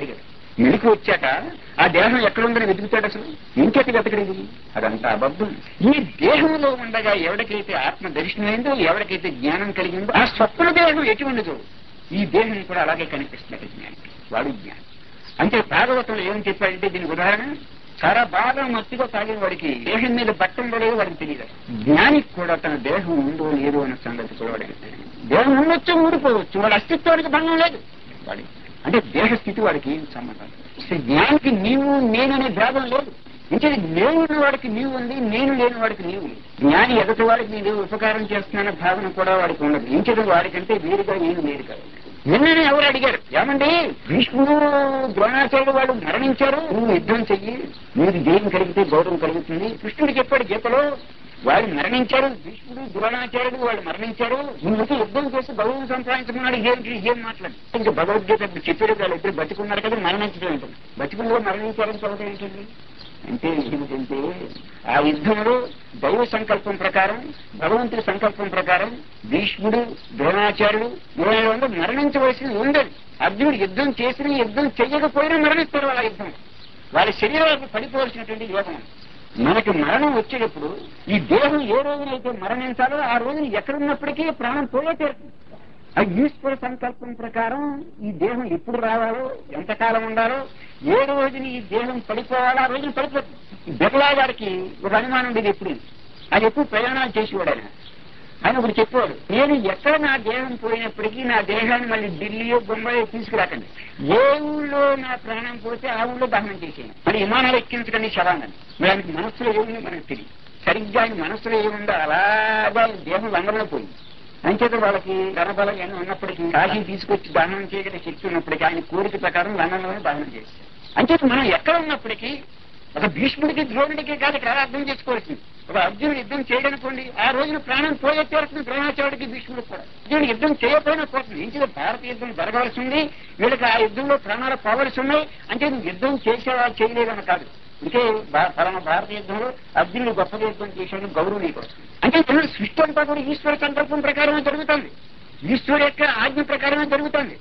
మెలకు వచ్చాక ఆ దేహం ఎక్కడుందని వెతుకుతాడు అసలు ఇంకెక్కడ వెతకడేది అదంతా అబద్ధం ఈ దేహంలో ఉండగా ఎవరికైతే ఆత్మ దర్శనమైందో ఎవరికైతే జ్ఞానం కలిగిందో ఆ స్వప్న దేహం ఎటువంటిదో ఈ దేహం కూడా అలాగే కనిపిస్తుంది జ్ఞానికి వాడు జ్ఞానం అంటే భాగవతంలో ఏం చెప్పాడంటే దీనికి ఉదాహరణ చాలా బాగా మత్తుగా తాగిన వాడికి దేహం మీద బట్ట ఉందో లేదో వాడికి తెలియదు జ్ఞానికి కూడా తన దేహం ఉందో లేదో అన్న సంగతి కూడా వాడికి తెలియదు దేహం ఉండొచ్చు ఊడిపోవచ్చు వాడి అస్తిత్వానికి భంగం లేదు వాడి అంటే దేహ స్థితి వాడికి ఏం సంబంధం అసలు జ్ఞానికి నీవు నేను అనే భేదం లేదు ఇంకా నేను ఉన్న వాడికి నీవు ఉంది నేను లేని వాడికి నీవు ఉంది. జ్ఞాని ఎదుటి వాడికి నేను ఉపకారం చేస్తున్నాన భావన కూడా వాడికి ఉండదు ఇంకేదో వాడికంటే వేరుగా నేను వేరు కాదు నిన్ననే ఎవరు అడిగారు ఏమండి భీష్ముడు ద్రోణాచార్యుడు వాళ్ళు మరణించారు నువ్వు యుద్ధం చెయ్యి నీకు జయం కలిగితే గౌరవం కలుగుతుంది కృష్ణుడు చెప్పాడు గీతలో వాళ్ళు మరణించారు భీష్ముడు ద్రోణాచార్యుడు వాళ్ళు మరణించారు నువ్వు యుద్ధం చేసి గౌరవం సంపాదించుకున్నాడు ఏంటి ఏం మాట్లాడు ఇంకా భగవద్గీత చెప్పారు వాళ్ళు ఇద్దరు బతికున్నారు కదా మరణించడం ఉంటుంది బతికుల్లో మరణించారని చెప్పడం ఏంటండి అంటే ఏమిటంటే ఆ యుద్ధంలో దైవ సంకల్పం ప్రకారం భగవంతుడి సంకల్పం ప్రకారం భీష్ముడు ద్రోణాచార్యుడు మొదలైన వాళ్ళు మరణించవలసింది ఉండదు అర్జునుడు యుద్ధం చేసిన యుద్ధం చెయ్యకపోయినా మరణిస్తారు వాళ్ళ యుద్ధం వాళ్ళ శరీరాలకు పడిపోవలసినటువంటి యోగం మనకి మరణం వచ్చేటప్పుడు ఈ దేహం ఏ రోజునైతే మరణించాలో ఆ రోజున ఎక్కడున్నప్పటికీ ప్రాణం పోయే తీరుతుంది ఆ ఈశ్వర సంకల్పం ప్రకారం ఈ దేహం ఎప్పుడు రావాలో ఎంతకాలం ఉండాలో ఏ రోజుని ఈ దేహం పడిపోవాలో ఆ రోజున పడిపోతుంది ఈ బిర్లా గారికి ఒక అనుమానం ఉండేది ఎప్పుడు అది ఎప్పుడు ప్రయాణాలు చేసేవాడు ఆయన ఆయన ఒకటి చెప్పాడు నేను ఎక్కడ నా దేహం పోయినప్పటికీ నా దేహాన్ని మళ్ళీ ఢిల్లీయో బొంబాయో తీసుకురాకండి ఏ ఊళ్ళో నా ప్రాణం పోతే ఆ ఊళ్ళో దహనం చేసేయండి మరి విమానాలు ఎక్కించకండి శవాన్ని మరి ఆయనకి మనస్సులో ఏముందో మనకు తెలియదు సరిగ్గా ఆయన మనస్సులో ఏముందో అలాగా ఆయన దేహం లంగంలో పోయింది అంచేత వాళ్ళకి ధనబలం ఏమో ఉన్నప్పటికీ కాశీ తీసుకొచ్చి దహనం చేయగల శక్తి ఉన్నప్పటికీ ఆయన కోరిక ప్రకారం లంగంలోనే దహనం చేస్తారు అంచేత మనం ఎక్కడ ఉన్నప్పటికీ ఒక భీష్ముడికి ద్రోణుడికి కాదు ఇక్కడ అర్థం చేసుకోవాల్సింది ఒక అర్జునుడు యుద్ధం చేయడనుకోండి ఆ రోజున ప్రాణం పోయే తీరుతుంది ద్రోణాచార్యుడికి భీష్ముడికి కూడా అర్జునుడు యుద్ధం చేయకపోయినా పోతుంది ఇంచుగా భారత యుద్ధం జరగాల్సి ఉంది వీళ్ళకి ఆ యుద్ధంలో ప్రాణాలు పోవలసి ఉన్నాయి అంటే నువ్వు యుద్ధం చేసేవా చేయలేదని కాదు ఇంకే భా- పరమ భారత యుద్ధంలో అర్జునుడు గొప్ప యుద్ధం చేశాడు గౌరవం నీకు వస్తుంది అంటే ఇక్కడ సృష్టి అంతా కూడా ఈశ్వర సంకల్పం ప్రకారమే జరుగుతుంది ఈశ్వరు యొక్క ఆజ్ఞ ప్రకారమే జరుగుతుంది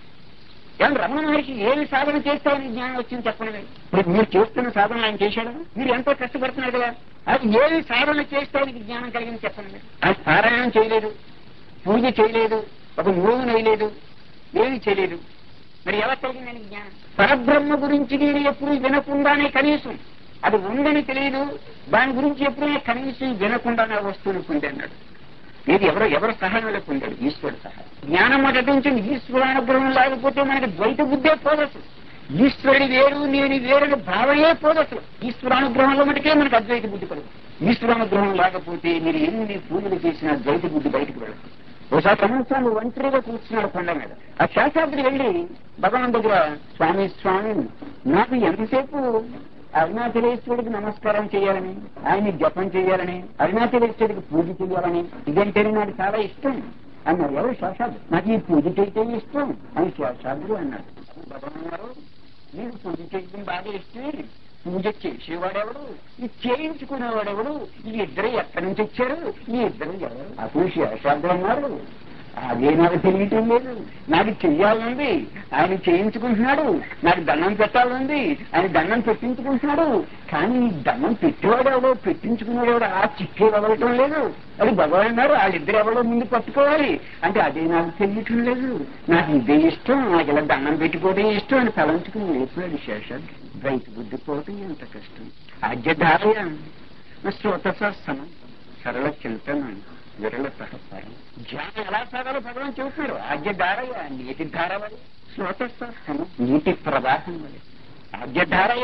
ఏం రమణ మహర్షి ఏమి సాధన చేస్తామని జ్ఞానం వచ్చింది చెప్పండి ఇప్పుడు మీరు చేస్తున్న సాధన ఆయన చేశాడు మీరు ఎంతో కష్టపడుతున్నారు కదా అది ఏమి సాధన చేస్తానికి జ్ఞానం కలిగింది చెప్పండి ఆయన పారాయణం చేయలేదు పూజ చేయలేదు ఒక మూడు వేయలేదు ఏమీ చేయలేదు మరి ఎలా కలిగిందని జ్ఞానం పరబ్రహ్మ గురించి నేను ఎప్పుడు వినకుండానే కనీసం అది ఉందని తెలియదు దాని గురించి ఎప్పుడైనా కనీసం వినకుండానే ఆ వస్తువుని పొందన్నాడు ఇది ఎవరో ఎవరు సహాయంలో పొందాడు ఈశ్వరుడు సహాయం జ్ఞానం అటంచింది ఈశ్వరానుగ్రహం లేకపోతే మనకి ద్వైత బుద్ధే పోదసు ఈశ్వరుడి వేరు నేను వేరని భావనే పోదసు ఈశ్వరానుగ్రహంలో మటుకే మనకి అద్వైత బుద్ధి పడదు ఈశ్వరానుగ్రహం లేకపోతే మీరు ఎన్ని పూజలు చేసినా ద్వైత బుద్ధి బయటకు వెళ్ళదు ఒకసారి సంవత్సరాలు ఒంటరిగా కూర్చున్నాడు కొండ మీద ఆ శాస్త్రాద్రి వెళ్ళి భగవాన్ దగ్గర స్వామి స్వామి నాకు ఎంతసేపు అరుణాచలేశ్వరుడికి నమస్కారం చేయాలని ఆయన్ని జపం చేయాలని అరుణాచలేశ్వరుడికి పూజ చేయాలని ఇదంటేనే నాకు చాలా ఇష్టం అన్నారు ఎవరు శాస్త్రాలు నాకు ఈ పూజ చేయటం ఇష్టం అని శాస్త్రాలు అన్నాడు భగవాన్ అన్నారు నీకు పూజ చేయడం బాగా ఇష్టమే పూజ చేసేవాడెవడు ఇది చేయించుకునేవాడెవడు ఈ ఇద్దరు ఎక్కడి నుంచి వచ్చారు ఈ ఇద్దరు ఎవరు అప్పుడు శాస్త్రాలు అన్నారు అదే నాకు తెలియటం లేదు నాకు చెయ్యాలంది ఆయన చేయించుకుంటున్నాడు నాకు దండం పెట్టాలంది ఆయన దండం పెట్టించుకుంటున్నాడు కానీ ఈ దండం పెట్టేవాడెవడో పెట్టించుకునేవాడు ఆ చిక్కే వదలటం లేదు అది భగవాన్ గారు వాళ్ళిద్దరు ఎవరో ముందు పట్టుకోవాలి అంటే అదే నాకు తెలియటం లేదు నాకు ఇదే ఇష్టం నాకు ఇలా దండం పెట్టుకోవడం ఇష్టం అని తలంచుకుని లేపాడు శేషాలు రైతు బుద్ధి పోవటం ఎంత కష్టం ఆద్యధారయ శ్రోతశాస్త్రం సరళ చింతన విరళ సహకారం ధ్యానం ఎలా సాగాలో భగవాన్ చెబుతున్నారు ఆద్యధారయ నీటి ధార వలె శ్రోతశాస్త్రం నీటి ప్రవాహం వలె ఆద్యధారయ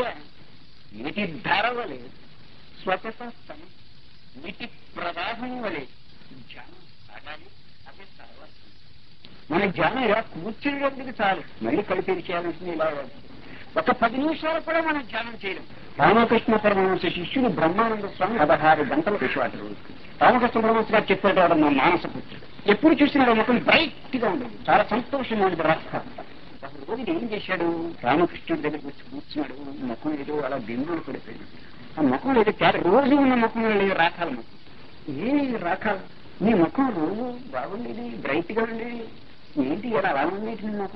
నీటి ధార వలె స్వతశాస్త్రం నీటి ప్రవాహం వలె ధ్యానం సాగాలి అదే సర్వస్వం మన ధ్యానం ఇలా కూర్చునేటప్పటికి చాలు మళ్ళీ కళ్ళు తెరిచేయాల్సింది ఇలా ఒక పది నిమిషాలు కూడా మనం ధ్యానం చేయలేం రామకృష్ణ పరమహంస శిష్యుడు బ్రహ్మానంద స్వామి పదహారు గంటలు విశ్వాసం రోజు రామకృష్ణ పరమహంస గారు చెప్పాడు వాడు మా మానస పుత్రుడు ఎప్పుడు చూసినా వాడి ముఖం బ్రైట్ గా ఉండేది చాలా సంతోషంగా ఉండేది రాస్తా అసలు రోజు ఏం చేశాడు రామకృష్ణుడి దగ్గరికి వచ్చి కూర్చున్నాడు ముఖం ఏదో అలా బిందువులు పడిపోయింది ఆ ముఖం ఏదో తేడా రోజు ఉన్న ముఖం లేదు రాకాల ముఖం ఏ రాకాల నీ ముఖం రోజు బాగుండేది బ్రైట్ గా ఉండేది ఏంటి ఇలా అలా ఉండేది నీ ముఖం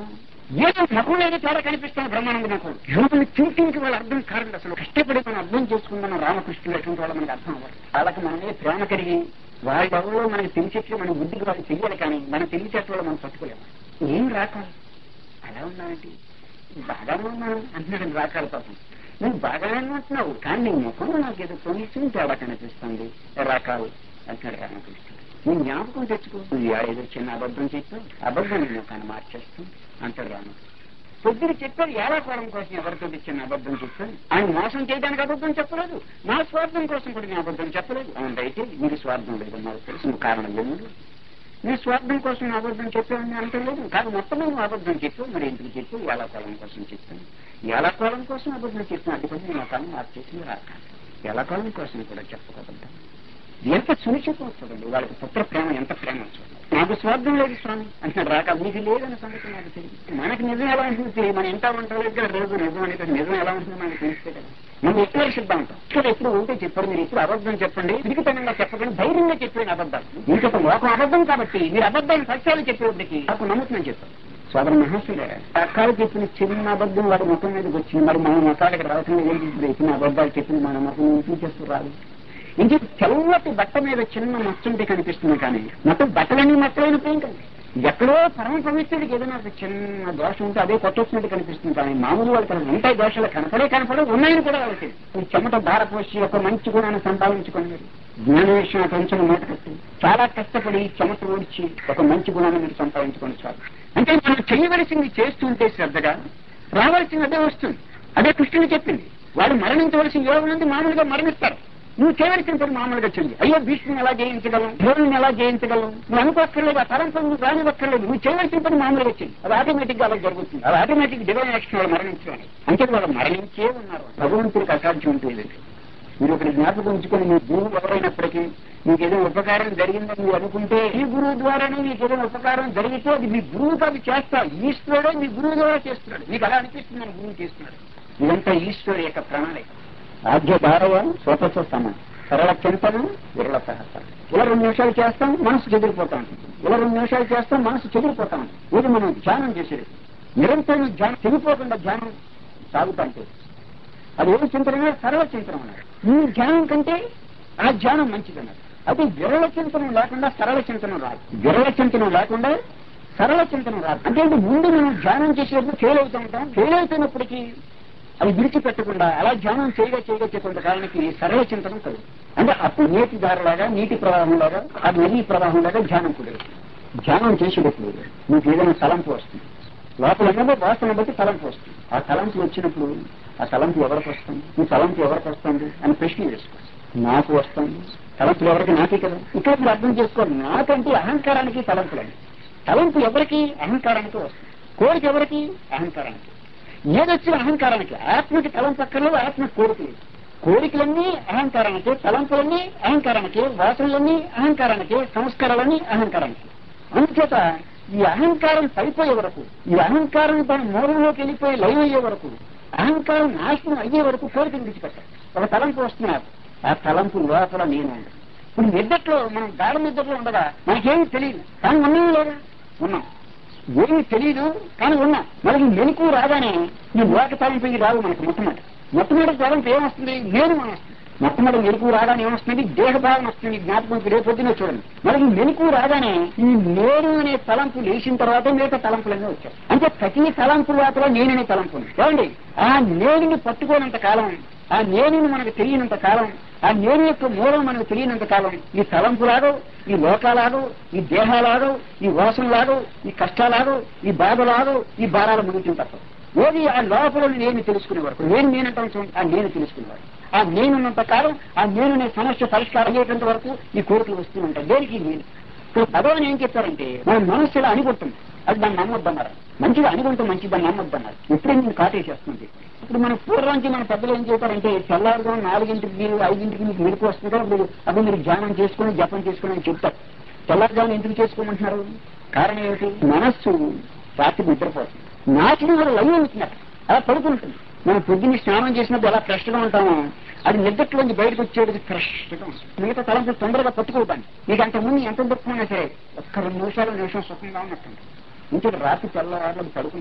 ఏదో ముఖం ఏదో తేడా కనిపిస్తాను బ్రహ్మానంద నాకు హ్యూమన్ థింకింగ్ కి వాళ్ళు అర్థం కారండి అసలు కష్టపడి మనం అర్థం చేసుకుందాం రామకృష్ణులు ఎటువంటి వాళ్ళు మనకు అర్థం అవ్వాలి వాళ్ళకి మన మీద ప్రేమ కలిగి వాళ్ళ ఎవరో మనకి తెలిసేట్లు మన బుద్ధికి వాళ్ళు తెలియాలి కానీ మన తెలిసేట్లు మనం పట్టుకోలేము ఏం రాకాలి అలా ఉన్నానండి బాగానే ఉన్నాను అంటున్నాడు రాకాల పాపం నువ్వు బాగానే ఉంటున్నావు కానీ నీ ముఖంలో నాకు ఏదో కొంచెం తేడా కనిపిస్తుంది రాకాలు అంటున్నాడు రామకృష్ణుడు నీ జ్ఞాపకం తెచ్చుకో నువ్వు ఏదో చిన్న అబద్ధం చెప్పావు అబద్ధం నీ ముఖాన్ని మార్చేస్తాం అంటాడు రామకృష్ణ పొద్దున చెప్పాడు ఏడాకోవడం కోసం ఎవరితో చిన్న అబద్ధం చెప్పాడు ఆయన మోసం చేయడానికి అబద్ధం చెప్పలేదు నా స్వార్థం కోసం కూడా నేను అబద్ధం చెప్పలేదు అవును అయితే నీకు స్వార్థం లేదు నాకు తెలుసు నువ్వు కారణం లేదు నీ స్వార్థం కోసం నువ్వు అబద్ధం చెప్పావని అంటలేదు కాదు మొత్తం నువ్వు అబద్ధం చెప్పావు మరి ఎందుకు చెప్పావు ఏలాకాలం కోసం చెప్పాను ఏలాకాలం కోసం అబద్ధం చెప్పాను అది కూడా నేను కాలం మార్చేసి రాక ఏలాకాలం కోసం కూడా చెప్పకబద్దాం ఎంత సునిశ్చితం చూడండి వాళ్ళకి పుత్ర ప్రేమ ఎంత ప్రేమ చూడండి నాకు స్వార్థం లేదు స్వామి అంటున్నాడు రాక మీకు లేదన్న సంగతి నాకు తెలియదు మనకి నిజం ఎలా ఉంటుంది తెలియదు. మన ఇంట ఉంటారు ఇక్కడ రోజు నిజం అనేది నిజం ఎలా ఉంటుంది మనకి తెలిస్తే కదా మనం ఎక్కువ సిద్ధాంతం ఇక్కడ ఎప్పుడు ఉంటే చెప్పండి మీరు ఇప్పుడు అబద్ధం చెప్పండి తిరిగితనంగా చెప్పకండి ధైర్యంగా చెప్పండి అబద్ధాలు మీకు ఒక లోకం అబద్ధం కాబట్టి మీరు అబద్ధాన్ని సత్యాలు చెప్పేప్పటికి నాకు నమ్ముతుందని చెప్పారు సోదర మహర్షులే అక్కలు చెప్పిన చిన్న అబద్ధం వాడి ముఖం మీదకి వచ్చింది మరి మన ముఖాలకి రావటం ఏంటి చెప్పిన అబద్ధాలు చెప్పిన మన ముఖం ఇంటి చేస్తూ రాదు ఇంటి తెల్లటి బట్ట మీద చిన్న మచ్చంటే కనిపిస్తుంది కానీ మొత్తం బట్టలన్నీ మచ్చలైన పోయిందండి ఎక్కడో పరమ పవిత్రుడికి ఏదైనా ఒక చిన్న దోషం ఉంటే అదే కొట్టొచ్చినట్టు కనిపిస్తుంది కానీ మామూలు వాళ్ళకి అసలు ఉంటాయి దోషాలు కనపడే కనపడే ఉన్నాయని కూడా వాళ్ళకి ఈ చెమట భారపోసి ఒక మంచి గుణాన్ని సంపాదించుకుని జ్ఞాన విషయం కొంచెం మూట కట్టి చాలా కష్టపడి చెమట ఓడిచి ఒక మంచి గుణాన్ని మీరు సంపాదించుకొని చాలు అంటే మనం చేయవలసింది చేస్తుంటే శ్రద్ధగా రావాల్సింది అదే వస్తుంది అదే కృష్ణుడు చెప్పింది వాడు మరణించవలసిన యోగం నుండి మామూలుగా మరణిస్తారు నువ్వు చేయవలసిన పని మామూలుగా చెయ్యి అయ్యో భీష్ముని ఎలా జయించగలం ధోరణిని ఎలా జయించగలం నువ్వు అనుకోక్కర్లేదు ఆ తరంతో నువ్వు రానివ్వక్కర్లేదు నువ్వు చేయవలసిన పని మామూలుగా చెయ్యి అది ఆటోమేటిక్ గా అలా జరుగుతుంది అది ఆటోమేటిక్ డివైన్ యాక్షన్ వాళ్ళు మరణించడం అంటే వాళ్ళు మరణించే ఉన్నారు భగవంతుడికి అసాధ్యం ఉంటుంది మీరు ఒకటి జ్ఞాపకం ఉంచుకొని మీ గురువు ఎవరైనప్పటికీ మీకు ఏదైనా ఉపకారం జరిగిందని మీరు అనుకుంటే ఈ గురువు ద్వారానే మీకు ఏదైనా ఉపకారం జరిగితే అది మీ గురువుకి అది చేస్తారు ఈశ్వరుడే మీ గురువు ద్వారా చేస్తున్నాడు మీకు అలా అనిపిస్తుంది మన గురువు చేస్తున్నాడు ఇదంతా ఈశ్వరు యొక్క ప్రణాళిక ఆద్య భారవ స్వతస్వ సమానం సరళ చింతనం విరళ సహస్రం ఇలా రెండు నిమిషాలు చేస్తాం మనసు చెదిరిపోతా ఉంటుంది ఇలా రెండు నిమిషాలు చేస్తాం మనసు చెదిరిపోతా ఉంటుంది ఇది మనం ధ్యానం చేసేది నిరంతరం ధ్యానం చెడిపోకుండా ధ్యానం సాగుతా ఉంటుంది అది ఏమి చింతన సరళ చింతనం అన్నారు ఈ ధ్యానం కంటే ఆ ధ్యానం మంచిదన్నారు అది విరళ చింతనం లేకుండా సరళ చింతనం రాదు విరళ చింతనం లేకుండా సరళ చింతనం రాదు అంటే ఇది ముందు మనం ధ్యానం చేసేటప్పుడు ఫెయిల్ అవుతూ ఉంటాం ఫెయిల్ అవుతున్నప్పటికీ అది విడిచిపెట్టకుండా అలా ధ్యానం చేయగా చేయగా కొంతకాలానికి సరళ చింతనం కలుగు అంటే అప్పుడు నీటి దారిలాగా నీటి ప్రవాహంలాగా ఆ నదీ ప్రవాహంలాగా ధ్యానం కుదరదు ధ్యానం చేసేటప్పుడు మీకు ఏదైనా తలంపు వస్తుంది లోపల ఉన్నదో వాసన బట్టి తలంపు వస్తుంది ఆ తలంపు వచ్చినప్పుడు ఆ తలంపు ఎవరికి వస్తుంది ఈ తలంపు ఎవరికి వస్తుంది అని ప్రశ్న వేసుకోవచ్చు నాకు వస్తుంది తలంపులు ఎవరికి నాకే కదా ఇక్కడ మీరు అర్థం చేసుకోండి నాకంటే అహంకారానికి తలంపులని తలంపు ఎవరికి అహంకారానికి వస్తుంది కోరిక ఎవరికి అహంకారానికి ఏదొచ్చిన అహంకారానికి ఆత్మకి తలంపు అక్కర్లేదు ఆత్మ కోరికలు కోరికలన్నీ అహంకారానికి తలంపులన్నీ అహంకారానికి వాసనలన్నీ అహంకారానికి సంస్కారాలన్నీ అహంకారానికి అందుచేత ఈ అహంకారం పడిపోయే వరకు ఈ అహంకారం తన మూలంలోకి వెళ్ళిపోయి లైవ్ అయ్యే వరకు అహంకారం నాశనం అయ్యే వరకు కోరికలు విడిచిపెట్టాలి ఒక తలంపు వస్తున్నారు ఆ తలంపు లోపల నేను ఉండదు ఇప్పుడు నిద్దట్లో మనం గాఢ నిద్దట్లో ఉండగా మనకేమీ తెలియదు కానీ ఉన్నాం లేదా ఉన్నాం ఏమీ తెలియదు కానీ ఉన్నా మనకి మెలకు రాగానే ఈ లోక తలంపు ఇది రాదు మనకు మొట్టమొదటి మొట్టమొదటి తలంపు ఏమొస్తుంది నేను మనం వస్తుంది మొట్టమొదటి మెలకు రాగానే ఏమొస్తుంది దేహభావం వస్తుంది జ్ఞాపకం రేపు పొద్దునే చూడండి మనకి మెలకు రాగానే ఈ నేను అనే తలంపు లేచిన తర్వాత మిగతా తలంపులన్నీ వచ్చాయి అంటే ప్రతి తలంపు లోపల నేననే తలంపు ఉంది చూడండి ఆ నేనుని పట్టుకోనంత కాలం ఆ నేనుని మనకు తెలియనంత కాలం ఆ నేను యొక్క మూలం మనకు తెలియనంత కాలం ఈ తలంపులాగో ఈ లోకాలాగో ఈ దేహాలాగో ఈ వాసనలాగో ఈ కష్టాలాగో ఈ బాధలాగో ఈ భారాలు ముగించిన తప్ప ఏది ఆ లోపల నేను తెలుసుకునే వరకు నేను నేనంటాం చూడండి ఆ నేను తెలుసుకునేవాడు ఆ నేనున్నంత కాలం ఆ నేను నే సమస్య పరిష్కారం అయ్యేటంత వరకు ఈ కోరికలు వస్తూ ఉంటాయి దేనికి నేను ఇప్పుడు భగవాన్ ఏం చెప్పారంటే మన మనస్సు ఇలా అనిగుంటుంది అది దాన్ని నమ్మొద్దన్నారు మంచిగా అనిగుంటే మంచిది దాన్ని నమ్మొద్దన్నారు ఎప్పుడే నేను కాటేసేస్తుంది ఇప్పుడు మన పూర్వానికి మన పెద్దలు ఏం చేశారంటే తెల్లారుగా నాలుగింటికి మీరు ఐదింటికి మీకు మెరుపు వస్తుంది కదా మీరు అప్పుడు మీరు ధ్యానం చేసుకుని జపం చేసుకుని అని చెప్తారు తెల్లారుజామున ఎందుకు చేసుకోమంటున్నారు కారణం ఏమిటి మనస్సు రాత్రి నిద్రపోతుంది నాశనం వల్ల లైవ్ అవుతున్నారు అలా పడుకుంటుంది మనం పొద్దున్న స్నానం చేసినప్పుడు ఎలా ఫ్రెష్ గా ఉంటామో అది నిద్రలోంచి బయటకు వచ్చేది ఫ్రెష్ గా ఉంటుంది. మిగతా తలంపు తొందరగా పట్టుకోవటానికి మీకు అంత ముందు ఎంత దుఃఖమైనా సరే ఒక్క రెండు నిమిషాలు నిమిషం సుఖంగా ఉన్నట్టుంది ఇంకొక రాత్రి తెల్లవారులకు పడుకున్నాం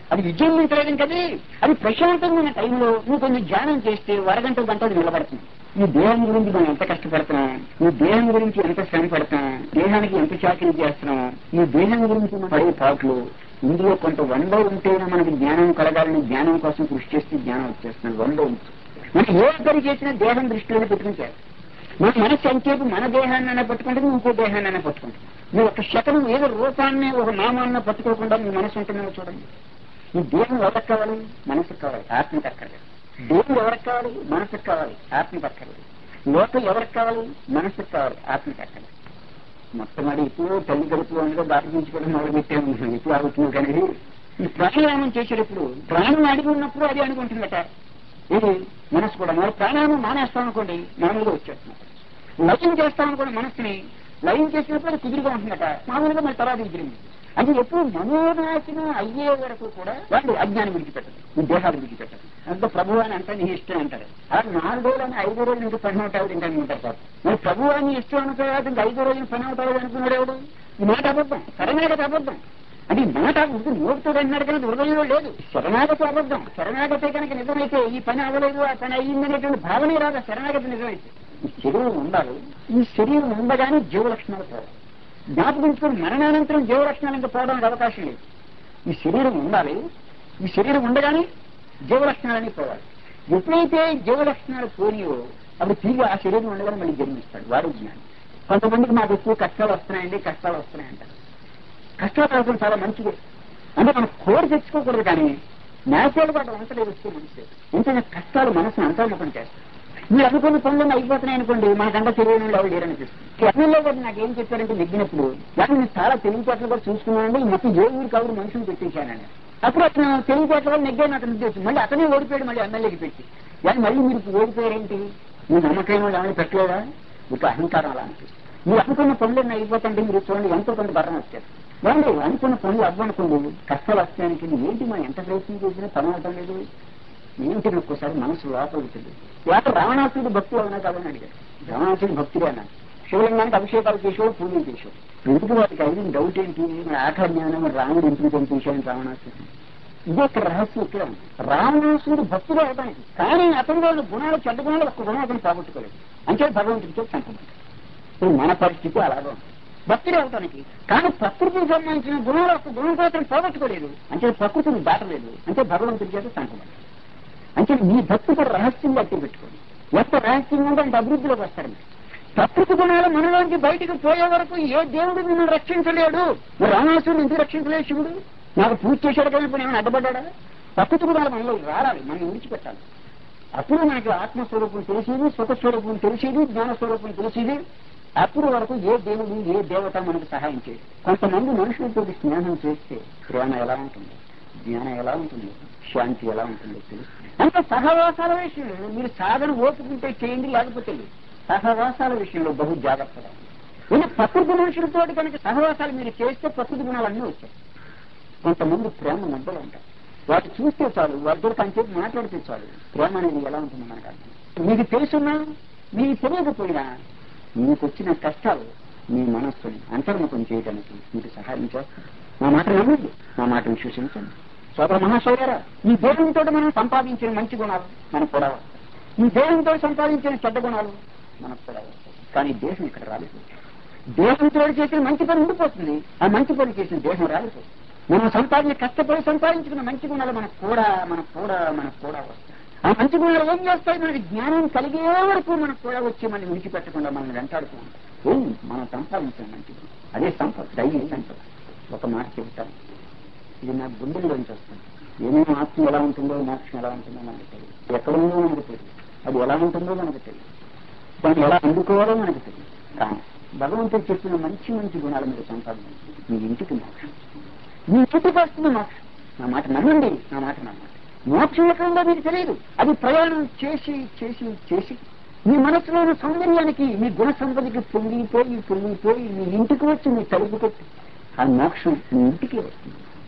అది విజృంభించలేదు కది అది ప్రశాంతమైన టైంలో నువ్వు కొంచెం ధ్యానం చేస్తే అరగంట గంట అది నిలబడుతుంది ఈ దేహం గురించి మనం ఎంత కష్టపడుతున్నాం ఈ దేహం గురించి ఎంత శ్రమ పడుతున్నాం దేహానికి ఎంత చాకరీ చేస్తున్నాం ఈ దేహం గురించి మనం పడే పాటలు ఇందులో కొంత వంద ఉంటేనే మనకి జ్ఞానం కలగాలని జ్ఞానం కోసం కృషి చేస్తే జ్ఞానం వచ్చేస్తుంది వంద ఉంటుంది మనం ఏ పని చేసినా దేహం దృష్టిలో పెట్టుకుని చేయాలి మన మనసు ఎంతసేపు మన దేహాన్ని పట్టుకుంటే ఇంకో దేహాన్ని పట్టుకుంటుంది నువ్వు ఒక శకనం ఏదో రూపాన్ని ఒక నామాన్న పట్టుకోకుండా నీ మనసు ఉంటుందేమో చూడండి ఈ దేహం ఎవరికి కావాలి మనసుకు కావాలి ఆత్మకి అక్కర్లేదు దేవుడు ఎవరికి కావాలి మనసుకు కావాలి ఆత్మకి అక్కర్లేదు లోకం ఎవరికి కావాలి మనసుకు కావాలి ఆత్మకి అక్కర్లేదు మొట్టమొదటి ఇప్పుడు తల్లి కడుపులో ఉండగా దాటించుకోవడం మొదలు పెట్టాము ఇప్పుడు అవుతుంది కానీ ఈ ప్రాణాయామం చేసేటప్పుడు ప్రాణం అడిగి ఉన్నప్పుడు అది అనుకుంటుందట ఇది మనసు కూడా మరి ప్రాణాయామం మానేస్తాం అనుకోండి మామూలుగా వచ్చేస్తున్నారు లయం చేస్తాం అనుకోండి మనసుని లయం చేసినప్పుడు అది కుదురుగా ఉంటుందట మామూలుగా మరి తర్వాత ఎదిరింది అంటే ఎప్పుడు మనోనాశనం అయ్యే వరకు కూడా వాళ్ళు అజ్ఞానం విడిచిపెట్టదు ఈ దేహాలు విడిచిపెట్టదు అంత ప్రభు అని అంటే నీ ఇష్టం అంటారు అలా నాలుగు రోజులు అని ఐదు రోజులు ఇంకా పని అవుతావు ఇంకా ఉంటారు సార్ మరి ప్రభు అని ఇష్టం అనుకోవాలి ఇంకా ఐదు రోజులు పని అవుతావు అనుకున్నాడు ఎవడు ఈ మాట అబద్ధం శరణాగతి అబద్ధం అది ఈ మాట ఇది నోటితో అన్నాడు కానీ హృదయంలో లేదు శరణాగతి అబద్ధం శరణాగతి కనుక నిజమైతే ఈ పని అవ్వలేదు ఆ పని అయ్యిందనేటువంటి భావనే రాదా శరణాగతి నిజమైతే ఈ శరీరం ఉండాలి ఈ శరీరం ఉండగానే జీవ లక్షణాలు పోవాలి జ్ఞాపకించుకుని మరణానంతరం జీవ లక్షణాలు ఇంకా పోవడానికి అవకాశం లేదు ఈ శరీరం ఉండాలి ఈ శరీరం ఉండగానే జీవ లక్షణాలని పోవాలి ఎప్పుడైతే జీవ లక్షణాలు పోనియో అప్పుడు తిరిగి ఆ శరీరం ఉండగానే మళ్ళీ జన్మిస్తాడు వాడు జ్ఞానం కొంతమందికి మాకు ఎక్కువ కష్టాలు వస్తున్నాయండి కష్టాలు వస్తున్నాయంటారు కష్టాలు రావడం చాలా మంచిది అంటే మనం కోరి తెచ్చుకోకూడదు కానీ నేచురల్ గా అంతలేదు వస్తే మంచిది ఎందుకంటే కష్టాలు మనసును అంతర్ముఖం చేస్తాయి మీరు అనుకున్న పనులు అయిపోతున్నాయి అనుకోండి మనకంతా తెలియని వాళ్ళు ఎవరు లేరనిపిస్తుంది ఎమ్మెల్యే గారు నాకు ఏం చెప్పారంటే నెగ్గినప్పుడు కానీ నేను చాలా తెలివితేటలు కూడా చూసుకున్నానండి మొత్తం ఏ ఊరికి కబురు మనుషులు పెట్టించానండి అప్పుడు అతను తెలివితేటలు కూడా నెగ్గాను అతను ఉద్దేశం మళ్ళీ అతనే ఓడిపోయాడు మళ్ళీ ఎమ్మెల్యేకి పెట్టి కానీ మళ్ళీ మీరు ఓడిపోయారేంటి మీ నమ్మకం వాళ్ళు ఏమైనా పెట్టలేదా మీకు అహంకారం అలా అనిపిస్తుంది మీరు అనుకున్న పనులు అయిపోతుంటే మీరు చూడండి ఎంతో కొంత బలం వచ్చారు వాళ్ళు అనుకున్న పనులు అవ్వనుకోండి కష్టాలు వస్తాయనికి ఏంటి మనం ఎంత ప్రయత్నం చేసినా పని అవటం లేదు ఏంటి ఒక్కోసారి మనసు లోపడుతుంది లేక రావణాసుడు భక్తులు అవునా కాదని అడిగాడు రావణాసుడు భక్తుడే అన్నాడు శివలింగానికి అభిషేకాలు చేసేవాడు పూజలు చేసేవాడు ఎందుకు వాడికి అయిన డౌట్ ఏంటి మరి ఆఖరి జ్ఞానం మరి రాముడు ఎందుకు చంపేశాడు రావణాసుడు ఇదే ఇక్కడ రహస్యం ఇక్కడ ఉంది. రావణాసుడు భక్తుడు అవడానికి కానీ అతని వాళ్ళు గుణాలు చెడ్డ గుణాలు ఒక్క గుణం అతను పోగొట్టుకోలేదు అంటే భగవంతుడితో చంపబడ్డాడు ఇప్పుడు మన పరిస్థితి అలాగే ఉంది భక్తుడే అవటానికి కానీ ప్రకృతికి సంబంధించిన గుణాలు ఒక్క గుణం అతను పోగొట్టుకోలేదు అంటే ప్రకృతిని దాటలేదు అంటే భగవంతుడి చేత చంపబడ్డాడు అంటే మీ భక్తి కూడా రహస్యం బట్టి పెట్టుకోండి ఎంత రహస్యంగా ఉంటే అంత అభివృద్ధిలోకి వస్తారు మీరు ప్రకృతి గుణాలు మనలోంచి బయటికి పోయే వరకు ఏ దేవుడు నిన్ను రక్షించలేడు మరి రావణాసురుడు ఎందుకు రక్షించలేదు శివుడు నాకు పూజ చేశాడు కానీ ఇప్పుడు ఏమైనా అడ్డపడ్డా ప్రకృతి గుణాలు మనలో రావాలి మనం విడిచిపెట్టాలి అప్పుడు మనకి ఆత్మస్వరూపం తెలిసేది స్వతస్వరూపం తెలిసేది జ్ఞానస్వరూపం తెలిసేది అప్పుడు వరకు ఏ దేవుడు ఏ దేవత మనకు సహాయం చేయదు కొంతమంది మనుషులతో స్నేహం చేస్తే ప్రేమ ఎలా ఉంటుంది జ్ఞానం ఎలా ఉంటుంది శాంతి ఎలా ఉంటుందో తెలుస్తుంది అంటే సహవాసాల విషయంలో మీరు సాధన ఓపుకుంటే చేయండి లేకపోతే లేదు. సహవాసాల విషయంలో బహు జాగ్రత్తగా ఉండండి. ప్రకృతి మనుషులతో కనుక సహవాసాలు మీరు చేస్తే ప్రకృతి గుణాలన్నీ వచ్చాయి కొంతమంది ప్రేమ మధ్యలో ఉంటారు వాటి చూస్తే చాలు వాటితో కంచేపు మాట్లాడితే చాలు ప్రేమ అనేది ఎలా ఉంటుంది మనకు అర్థం మీకు తెలుసున్నా మీకు తెలియకపోయినా మీకు వచ్చిన కష్టాలు మీ మనస్సుని అంతర్ముఖం చేయడానికి మీకు సహాయం చేస్తారు నా మాట నమ్మండి నా మాట విశ్వసించండి సోదర మహాశౌర్యారా ఈ దేవునితో మనం సంపాదించిన మంచి గుణాలు మనకు కూడా వస్తాయి ఈ దేవునితో సంపాదించిన చెడ్డ గుణాలు మనకు కూడా వస్తాయి కానీ దేశం ఇక్కడ రాలేదు దేశంతో చేసిన మంచి పని ఉండిపోతుంది ఆ మంచి పని చేసిన దేశం రాలేదు మనం సంపాదించి కష్టపడి సంపాదించుకున్న మంచి గుణాలు మనకు కూడా మనకు కూడా మనకు కూడా వస్తాయి ఆ మంచి గుణాలు ఏం చేస్తాయి మనకి జ్ఞానం కలిగే వరకు మనకు కూడా వచ్చి మనం విడిచిపెట్టకుండా మనం వెంటాడుతూ ఉంటాం ఏం మనం సంపాదించిన మంచి గుణం అదే సంపద దైవీ సంపద ఒక మాట చెబుతాను ఇది నా గుండెల్లోంచి వస్తుంది ఏమేమి ఆత్మ ఎలా ఉంటుందో మోక్షం ఎలా ఉంటుందో మనకు తెలియదు ఎక్కడ ఉందో మనకు తెలియదు అది ఎలా ఉంటుందో మనకు తెలియదు దాన్ని ఎలా అందుకోవాలో మనకు తెలియదు కానీ భగవంతుడు చెప్పిన మంచి మంచి గుణాలు మీరు సంపాదించండి మీ ఇంటికి మోక్షం మీ ఇంటికి వస్తుంది మోక్షం నా మాట నమ్మండి నా మాట నమ్మండి మోక్షం ఎక్కడ ఉందో మీకు తెలియదు అది ప్రయాణం చేసి చేసి చేసి మీ మనసులో ఉన్న సౌందర్యానికి మీ గుణ సంపదకి పొంగిపోయి పొంగిపోయి మీ ఇంటికి వచ్చి మీ తలుపు కొట్టి ఆ మోక్షం మీ ఇంటికి వస్తుంది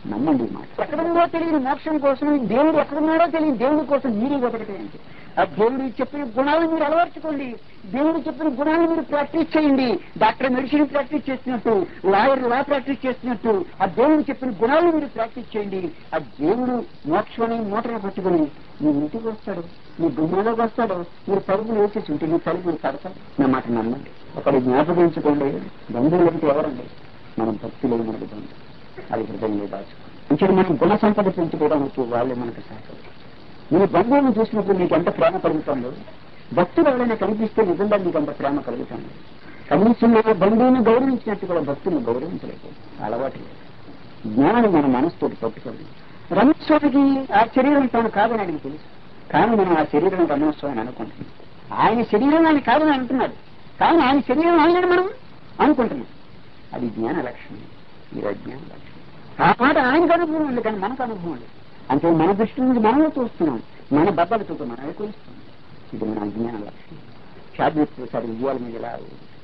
నమ్మండి ఈ మాట ఎక్కడుందో తెలియని మోక్షం కోసం దేవుడు ఎక్కడున్నాడో తెలియని దేవుడి కోసం మీరు వెతకటండి ఆ దేవుడు చెప్పిన గుణాలను మీరు అలవర్చుకోండి దేవుడు చెప్పిన గుణాలను మీరు ప్రాక్టీస్ చేయండి డాక్టర్ మెడిసిన్ ప్రాక్టీస్ చేస్తున్నట్టు లాయర్ లా ప్రాక్టీస్ చేస్తున్నట్టు ఆ దేవుడు చెప్పిన గుణాలను మీరు ప్రాక్టీస్ చేయండి ఆ దేవుడు మోక్షమని మూటను పట్టుకుని మీ ఇంటికి వస్తాడు మీ గుమ్మంలోకి వస్తాడు మీరు తలుపులు వేసేసి ఉంటే మీ తలుపులు కడతాడు నా మాట నమ్మండి ఒకటి జ్ఞాపకించుకోండి బంధువులకి ఎవరండి మనం భక్తి లేదు మనకు బంధువు అది హృదయంలో దాచు అంటే మనం గుణ సంపద పెంచుకోవడానికి వాళ్ళే మనకు సహాయపడతారు మీ బంధువులను చూసినప్పుడు మీకు ఎంత ప్రేమ కలుగుతుందో భక్తులు ఎవరైనా కనిపిస్తే నిజంగా మీకు అంత ప్రేమ కలుగుతుంది కనీసం మన బంధువుని గౌరవించినట్టు కూడా భక్తులను గౌరవించలేదు అలవాటు లేదు జ్ఞానాన్ని మన మనసుతోటి పట్టుకోండి రమేశ్వరికి ఆ శరీరం తాను కాదని ఆయనకు తెలుసు కానీ మనం ఆ శరీరం రమేశ్వరం అనుకుంటున్నాం ఆయన శరీరం ఆయన కాదని అంటున్నాడు కానీ ఆయన శరీరం ఆయనని మనం అనుకుంటున్నాం అది జ్ఞాన లక్షణం ఇది అజ్ఞాన లక్షణం ఆ మాట ఆయనకు అనుభవం ఉంది కానీ మనకు అనుభవం లేదు అంటే మన దృష్టి నుంచి మనమే చూస్తున్నాం మన బద్దలతో మనమే కొలుస్తున్నాం ఇది మన అజ్ఞాన లక్షణం షాద్విత్ సార్ విజయాల మీద ఇలా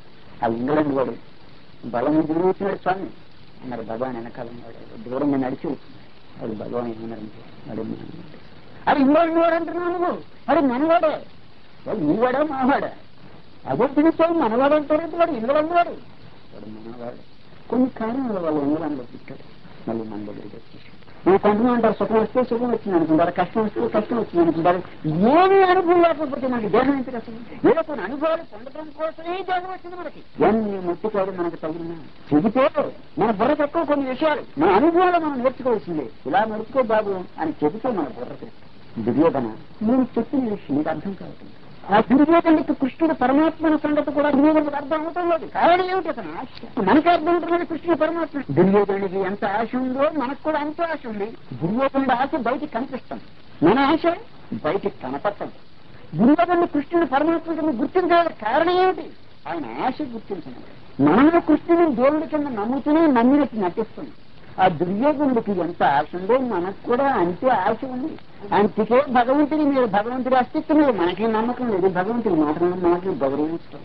ఆ ఇంగ్లాండ్ వాడు బలం తిరుగుతున్నాడు స్వామి అన్నారు భగవాన్ వెనకాల వాడు దూరంగా నడిచి వచ్చింది అది భగవాన్ ఏమన్నారంటే వాడు ఏమన్నాడు? అరే ఇంగ్లాండ్ వాడు అంటున్నావు నువ్వు అరే మనవాడే వాడు నీవాడా మావాడా అదే పిలిచావు మనవాడు అంటారు వాడు ఇంగ్లాండ్ వాడు వాడు మనవాడు కొన్ని కారణాల వల్ల ఇంగ్లాండ్లో పుట్టాడు మళ్ళీ మన దగ్గరికి వచ్చేసాడు నువ్వు కొంతమంది అంటారు సుఖం వస్తే సుఖం వచ్చింది అనుకుంటారు కష్టం వస్తే కష్టం వచ్చింది అనుకుంటారు ఏమి అనుభవం లేకపోతే మనకి దేహం ఎందుకు అసలు ఏదో కొన్ని అనుభవాలు పొందడం కోసమే దేహం వచ్చింది మనకి ఎన్ని ముట్టుకోవడం మనకు తగిన చెబితే మన బుర్ర తక్కువ కొన్ని విషయాలు మన అనుభవాలు మనం నేర్చుకోవాల్సిందే ఇలా నేర్చుకో బాబు అని చెబితే మన బుర్ర తెస్తుంది దుర్యోధన నేను చెప్పిన విషయం నీకు అర్థం కావుతుంది ఆ దుర్యోధనుడికి కృష్ణుడు పరమాత్మ సంగతి కూడా దుర్యోధనుడికి అర్థం అవుతాం లేదు కారణం ఏమిటి అతను ఆశ మనకి అర్థం అవుతున్నది కృష్ణుడు పరమాత్మ దుర్యోధనుడికి ఎంత ఆశ ఉందో మనకు కూడా అంత ఆశ ఉంది దుర్యోధనుడి ఆశ బయటికి కనిపిస్తాం మన ఆశ బయటికి కనపడతాం దుర్యోధనుడు కృష్ణుడు పరమాత్మ కింద గుర్తించాలి కారణం ఏమిటి ఆయన ఆశ గుర్తించడం మనము కృష్ణుని దేవుడి కింద నమ్ముతూనే నమ్మినట్టు నటిస్తున్నాం ఆ దుర్యోధనుడికి ఎంత ఆశ ఉందో మనకు కూడా అంతే ఆశ ఉంది అందుకే భగవంతుడి మీరు భగవంతుడి అస్తిత్వం మీద మనకి నమ్మకం లేదు భగవంతుడి మాటలను మనకి గౌరవించడం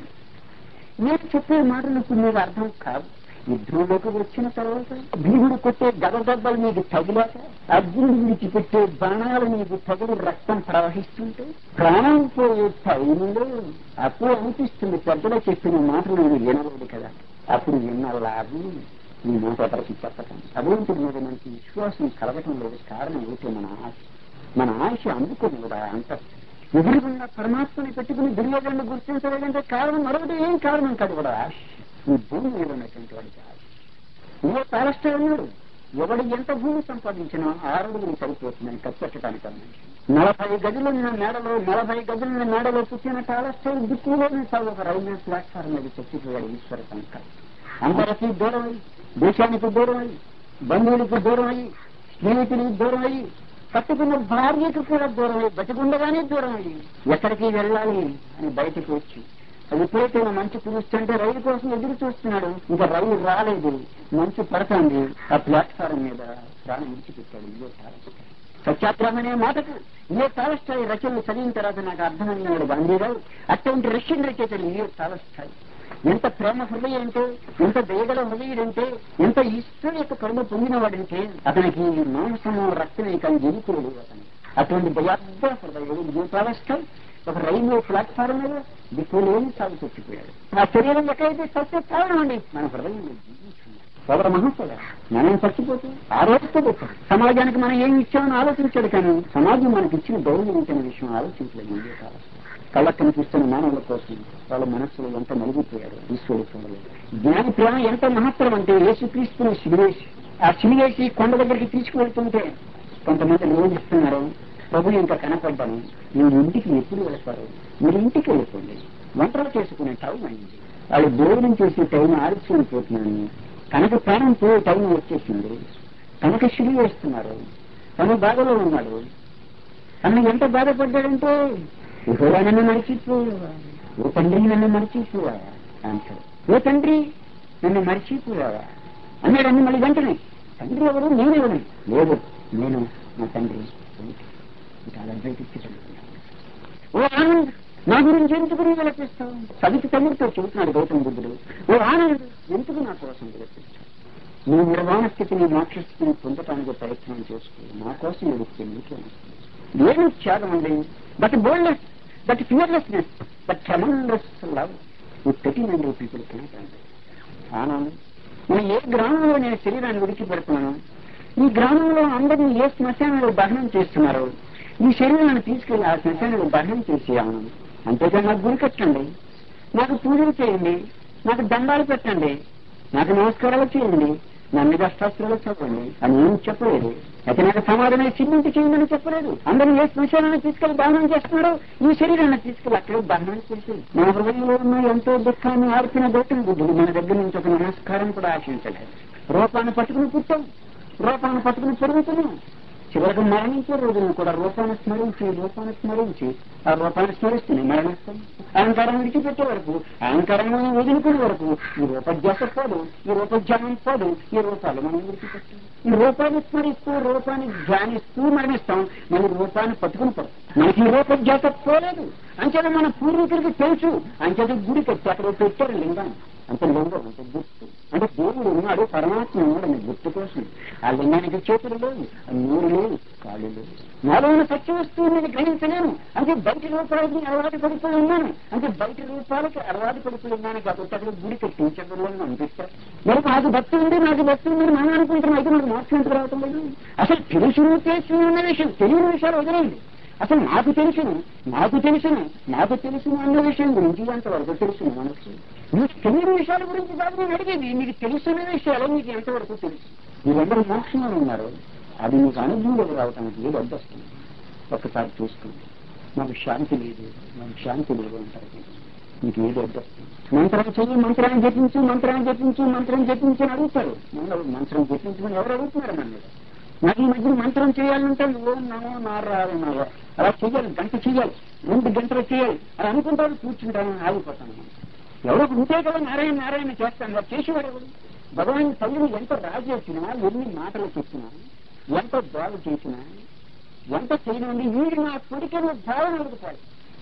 నేను చెప్పే మాటలు ఇప్పుడు మీకు అర్థం కాదు యుద్ధంలోకి వచ్చిన తర్వాత భీముడు కొట్టే గదదెబ్బలు మీకు తగిలాక అర్జునుడు విడిచిపెట్టే బాణాలు మీకు తగిలి రక్తం ప్రవహిస్తుంటే ప్రాణం పోయే టైంలో అప్పుడు అనిపిస్తుంది పెద్దలో చెప్పిన మాటలు నేను వినలేదు కదా అప్పుడు విన్న లాభం ఈ మాట ఒకరికి చెప్పటం భగవంతుడి మీద మనకి విశ్వాసం కలగటం లేదు కారణం ఏమిటో మన ఆశ మన ఆశ అందుకుని కూడా అంత ఎదురుగుండా పరమాత్మని పెట్టుకుని దుర్యోధను గుర్తించలేదంటే కారణం మరొకటి ఏం కారణం కాదు కూడా ఆశ ఈ భూమి మీద ఉన్నటువంటి వాడికి ఆశ నువ్వు తారష్ట ఉన్నాడు ఎవడు ఎంత భూమి సంపాదించినా ఆరుగురు సరిపోతుందని కప్పెట్టడానికి అన్నాడు నలభై గదులున్న మేడలో నలభై గదులున్న మేడలో పుట్టిన తారష్ట దిక్కులోనే సాగు ఒక రైల్వే ప్లాట్ఫామ్ మీద చచ్చిపోయాడు ఈశ్వర కనుక అందరికీ దూరం అయ్యి దేశానికి దూరం అయ్యి బంధువులకు దూరం అయ్యి స్నేహితులకు దూరం అయ్యి కట్టుకున్న భార్యకు కూడా దూరం అయ్యి బతికుండగానే దూరం అయ్యి ఎక్కడికి వెళ్ళాలి అని బయటకు వచ్చి అది ఎప్పుడైతే మంచు కురుస్తుంటే రైలు కోసం ఎదురు చూస్తున్నాడు ఇంకా రైలు రాలేదు మంచు పడుతుంది ఆ ప్లాట్ఫారం మీద ప్రాణం విడిచిపెట్టాడు ఇదే తారస్థాయి సత్యాగ్రహం అనే మాటకు ఇదే తారస్థాయి రచనలు చదివిన తర్వాత నాకు అర్థమైనాడు గాంధీరావు అటువంటి రష్యన్ రచయితలు ఇదే తారస్థాయి ఎంత ప్రేమ హృదయం అంటే ఎంత దయగల హృదయుడంటే ఎంత ఈశ్వరు యొక్క కరుణ పొందినవాడంటే అతనికి ఈ మాంసము రక్తమే కానీ జనితులు లేవు అతనికి అటువంటి దయార్థ హృదయుడు జీవితావస్థ ఒక రైల్వే ప్లాట్ఫారం మీద దిక్కులేని సాగు చచ్చిపోయాడు ఆ శరీరం ఎక్కడైతే సత్య కారణం అండి మన హృదయంలో జీవించున్నాడు ఎవరు మహోత్సవ మనం చచ్చిపోతే ఆ రోజుతో పెట్టాడు సమాజానికి మనం ఏమి ఇచ్చామని ఆలోచించాడు కానీ సమాజం మనకి ఇచ్చిన గౌరవం ఇచ్చిన విషయం ఆలోచించలేదు ఇండియా కావచ్చు కళ్ళకు కనిపిస్తున్న మానవుల కోసం వాళ్ళ మనస్సులో ఎంత నలిగిపోయాడు ఈశ్వరుడు చూడలేదు జ్ఞాని ప్రేమ ఎంత మహత్తరం అంటే యేసుక్రీస్తుని సిలివేసి ఆ సిలివేసి కొండ దగ్గరికి తీసుకువెళ్తుంటే కొంతమంది నియోజిస్తున్నారు ప్రభు ఇంకా కనపడ్డాను మీరు ఇంటికి ఎప్పుడు వెళ్తారు మీరు ఇంటికి వెళ్ళిపోండి వంటలు చేసుకునే టైం అయింది వాళ్ళు భోజనం చేసే టైం ఆలస్యమైపోతున్నాను తనకు ప్రాణం పోయే టైం వచ్చేసింది తనకు సిలి వేస్తున్నారు తను బాధలో ఉన్నాడు తను ఎంత బాధపడ్డాడంటే ఇహోవా నన్ను మర్చిపోయావా ఓ తండ్రి నన్ను మర్చిపోయావా అంటాడు ఓ తండ్రి నన్ను మర్చిపోయావా అన్నాడు అన్ని మళ్ళీ వెంటనే తండ్రి ఎవరు నేనెవరు లేదు నేను నా తండ్రి ఒకటి. చాలా అద్వైతిస్తున్నాను ఓ ఆనంద్ నా గురించి ఎందుకు నువ్వు విలపిస్తావు సవితి తమ్ముడితో చెబుతున్నాడు గౌతమ బుద్ధుడు ఓ ఆనంద్ ఎందుకు నా కోసం విలపిస్తావు నీ నిర్వాణ స్థితిని మోక్ష స్థితిని పొందటానికి ప్రయత్నం చేసుకో నా కోసం ఎదుగుతుంది నీకే ఏమి త్యాగం అండి but boldness but fearlessness but tremendous love with thirty hundred people connect ఆనందం నేను ఏ గ్రామంలో నేను శరీరాన్ని విడిచిపెడుతున్నాను ఈ గ్రామంలో అందరినీ ఏ శ్మశానంలో దహనం చేస్తున్నారు ఈ శరీరాన్ని తీసుకెళ్లి ఆ శ్మశానంలో దహనం చేసి ఆనందం అంతేకాని నాకు గురి కట్టండి నాకు పూజలు చేయండి నాకు దండాలు పెట్టండి నాకు నమస్కారాలు చేయండి నా మీద అష్టాస్త్రాలు చదవండి అని ఏం చెప్పలేదు అయితే నాకు సమాధానం సిమెంట్ చేయండి చెప్పలేదు అందరూ ఏ శ్మశానాన్ని తీసుకెళ్లి దహనం చేస్తున్నారు ఈ శరీరాన్ని తీసుకెళ్లి అక్కడ దహనం చేసి మన హృదయంలో ఉన్న ఎంతో దుఃఖాన్ని ఆర్పిన గౌతమ బుద్ధుడు మన దగ్గర నుంచి ఒక నమస్కారం కూడా ఆశించలేదు రూపాన్ని పట్టుకుని పుట్టాం రూపాన్ని పట్టుకుని పెరుగుతున్నాం చివరికి మరణించే రోజులను కూడా రూపాన్ని స్మరించి రూపాన్ని స్మరించి ఆ రూపాన్ని స్మరిస్తుంది మరణిస్తాం అహంకారం విడిచిపెట్టే వరకు అహంకారం వదిలిపోయే వరకు ఈ రూపధ్యాస పోదు ఈ రూపధ్యానం పోదు ఈ రూపాలు మనం విడిచిపెట్టాం ఈ రూపాన్ని స్మరిస్తూ రూపాన్ని ధ్యానిస్తూ మరణిస్తాం మళ్ళీ రూపాన్ని పట్టుకుని పోతాం మనకి ఈ రూపధ్యాస పోలేదు అంచేత మన పూర్వీకులకి తెలుసు అంచేత గుడి కట్టి అక్కడ పెట్టారు లింగాన్ని అంటే లింగం అంటే గుర్తు అంటే దేవుడు ఉన్నాడు పరమాత్మ ఉన్నాడు అనే గుర్తు కోసం ఆ లింగానికి చేతులు లేవు ఆ నూరు లేవు కాళ్ళు లేవు నాలో ఉన్న సత్య వస్తువు నేను గ్రహించలేను అంటే బయట రూపాలకి అలవాటు పడిపోయి ఉన్నాను అంటే బయట రూపాలకి అలవాటు పడిపోయి ఉన్నాను కాబట్టి అక్కడ గుడి కట్టించగలను అనిపిస్తారు మరి నాకు భక్తి ఉంది నాకు భక్తి ఉంది మనం అనుకుంటున్నాం అయితే నాకు మోక్షం ఎందుకు రావటం లేదు అసలు తెలుసు తెలుసు అన్న విషయం తెలియని విషయాలు వదిలేయండి అసలు నాకు తెలుసును నాకు తెలుసును నాకు తెలుసును అన్న విషయం గురించి ఎంతవరకు తెలుసును మనసు నీకు తెలియని విషయాల గురించి కాదు నేను అడిగేది నీకు తెలుసున్న విషయాలు నీకు ఎంతవరకు తెలుసు మీరందరూ మోక్షంలో ఉన్నారు అది నీకు అనుభవంలోకి రావటానికి ఏది అడ్డొస్తుంది ఒక్కసారి చూసుకోండి నాకు శాంతి లేదు నాకు శాంతి లేదు అంటారు నీకు ఏది అడ్డొస్తుంది మంత్రం చెయ్యి మంత్రాన్ని జపించు మంత్రాన్ని జపించు మంత్రం జపించు అని అడుగుతారు మంత్రం జపించమని ఎవరు అడుగుతున్నారు మన మీద నాకు ఈ మధ్య మంత్రం చేయాలంటే ఓం నమో నారాయణ అలా చెయ్యాలి గంట చెయ్యాలి రెండు గంటలు చేయాలి అని అనుకుంటారు కూర్చుంటాను ఆగిపోతాను ఎవరో ఉంటే కదా నారాయణ నారాయణ చేస్తాను అలా చేసేవాడు ఎవరు భగవాన్ తల్లిని ఎంత రాజేసినా ఎన్ని మాటలు చెప్పినా ఎంత బాగు చేసినా ఎంత చేయనండి వీడు నా కొడుకునే భావన అడుగుతాడు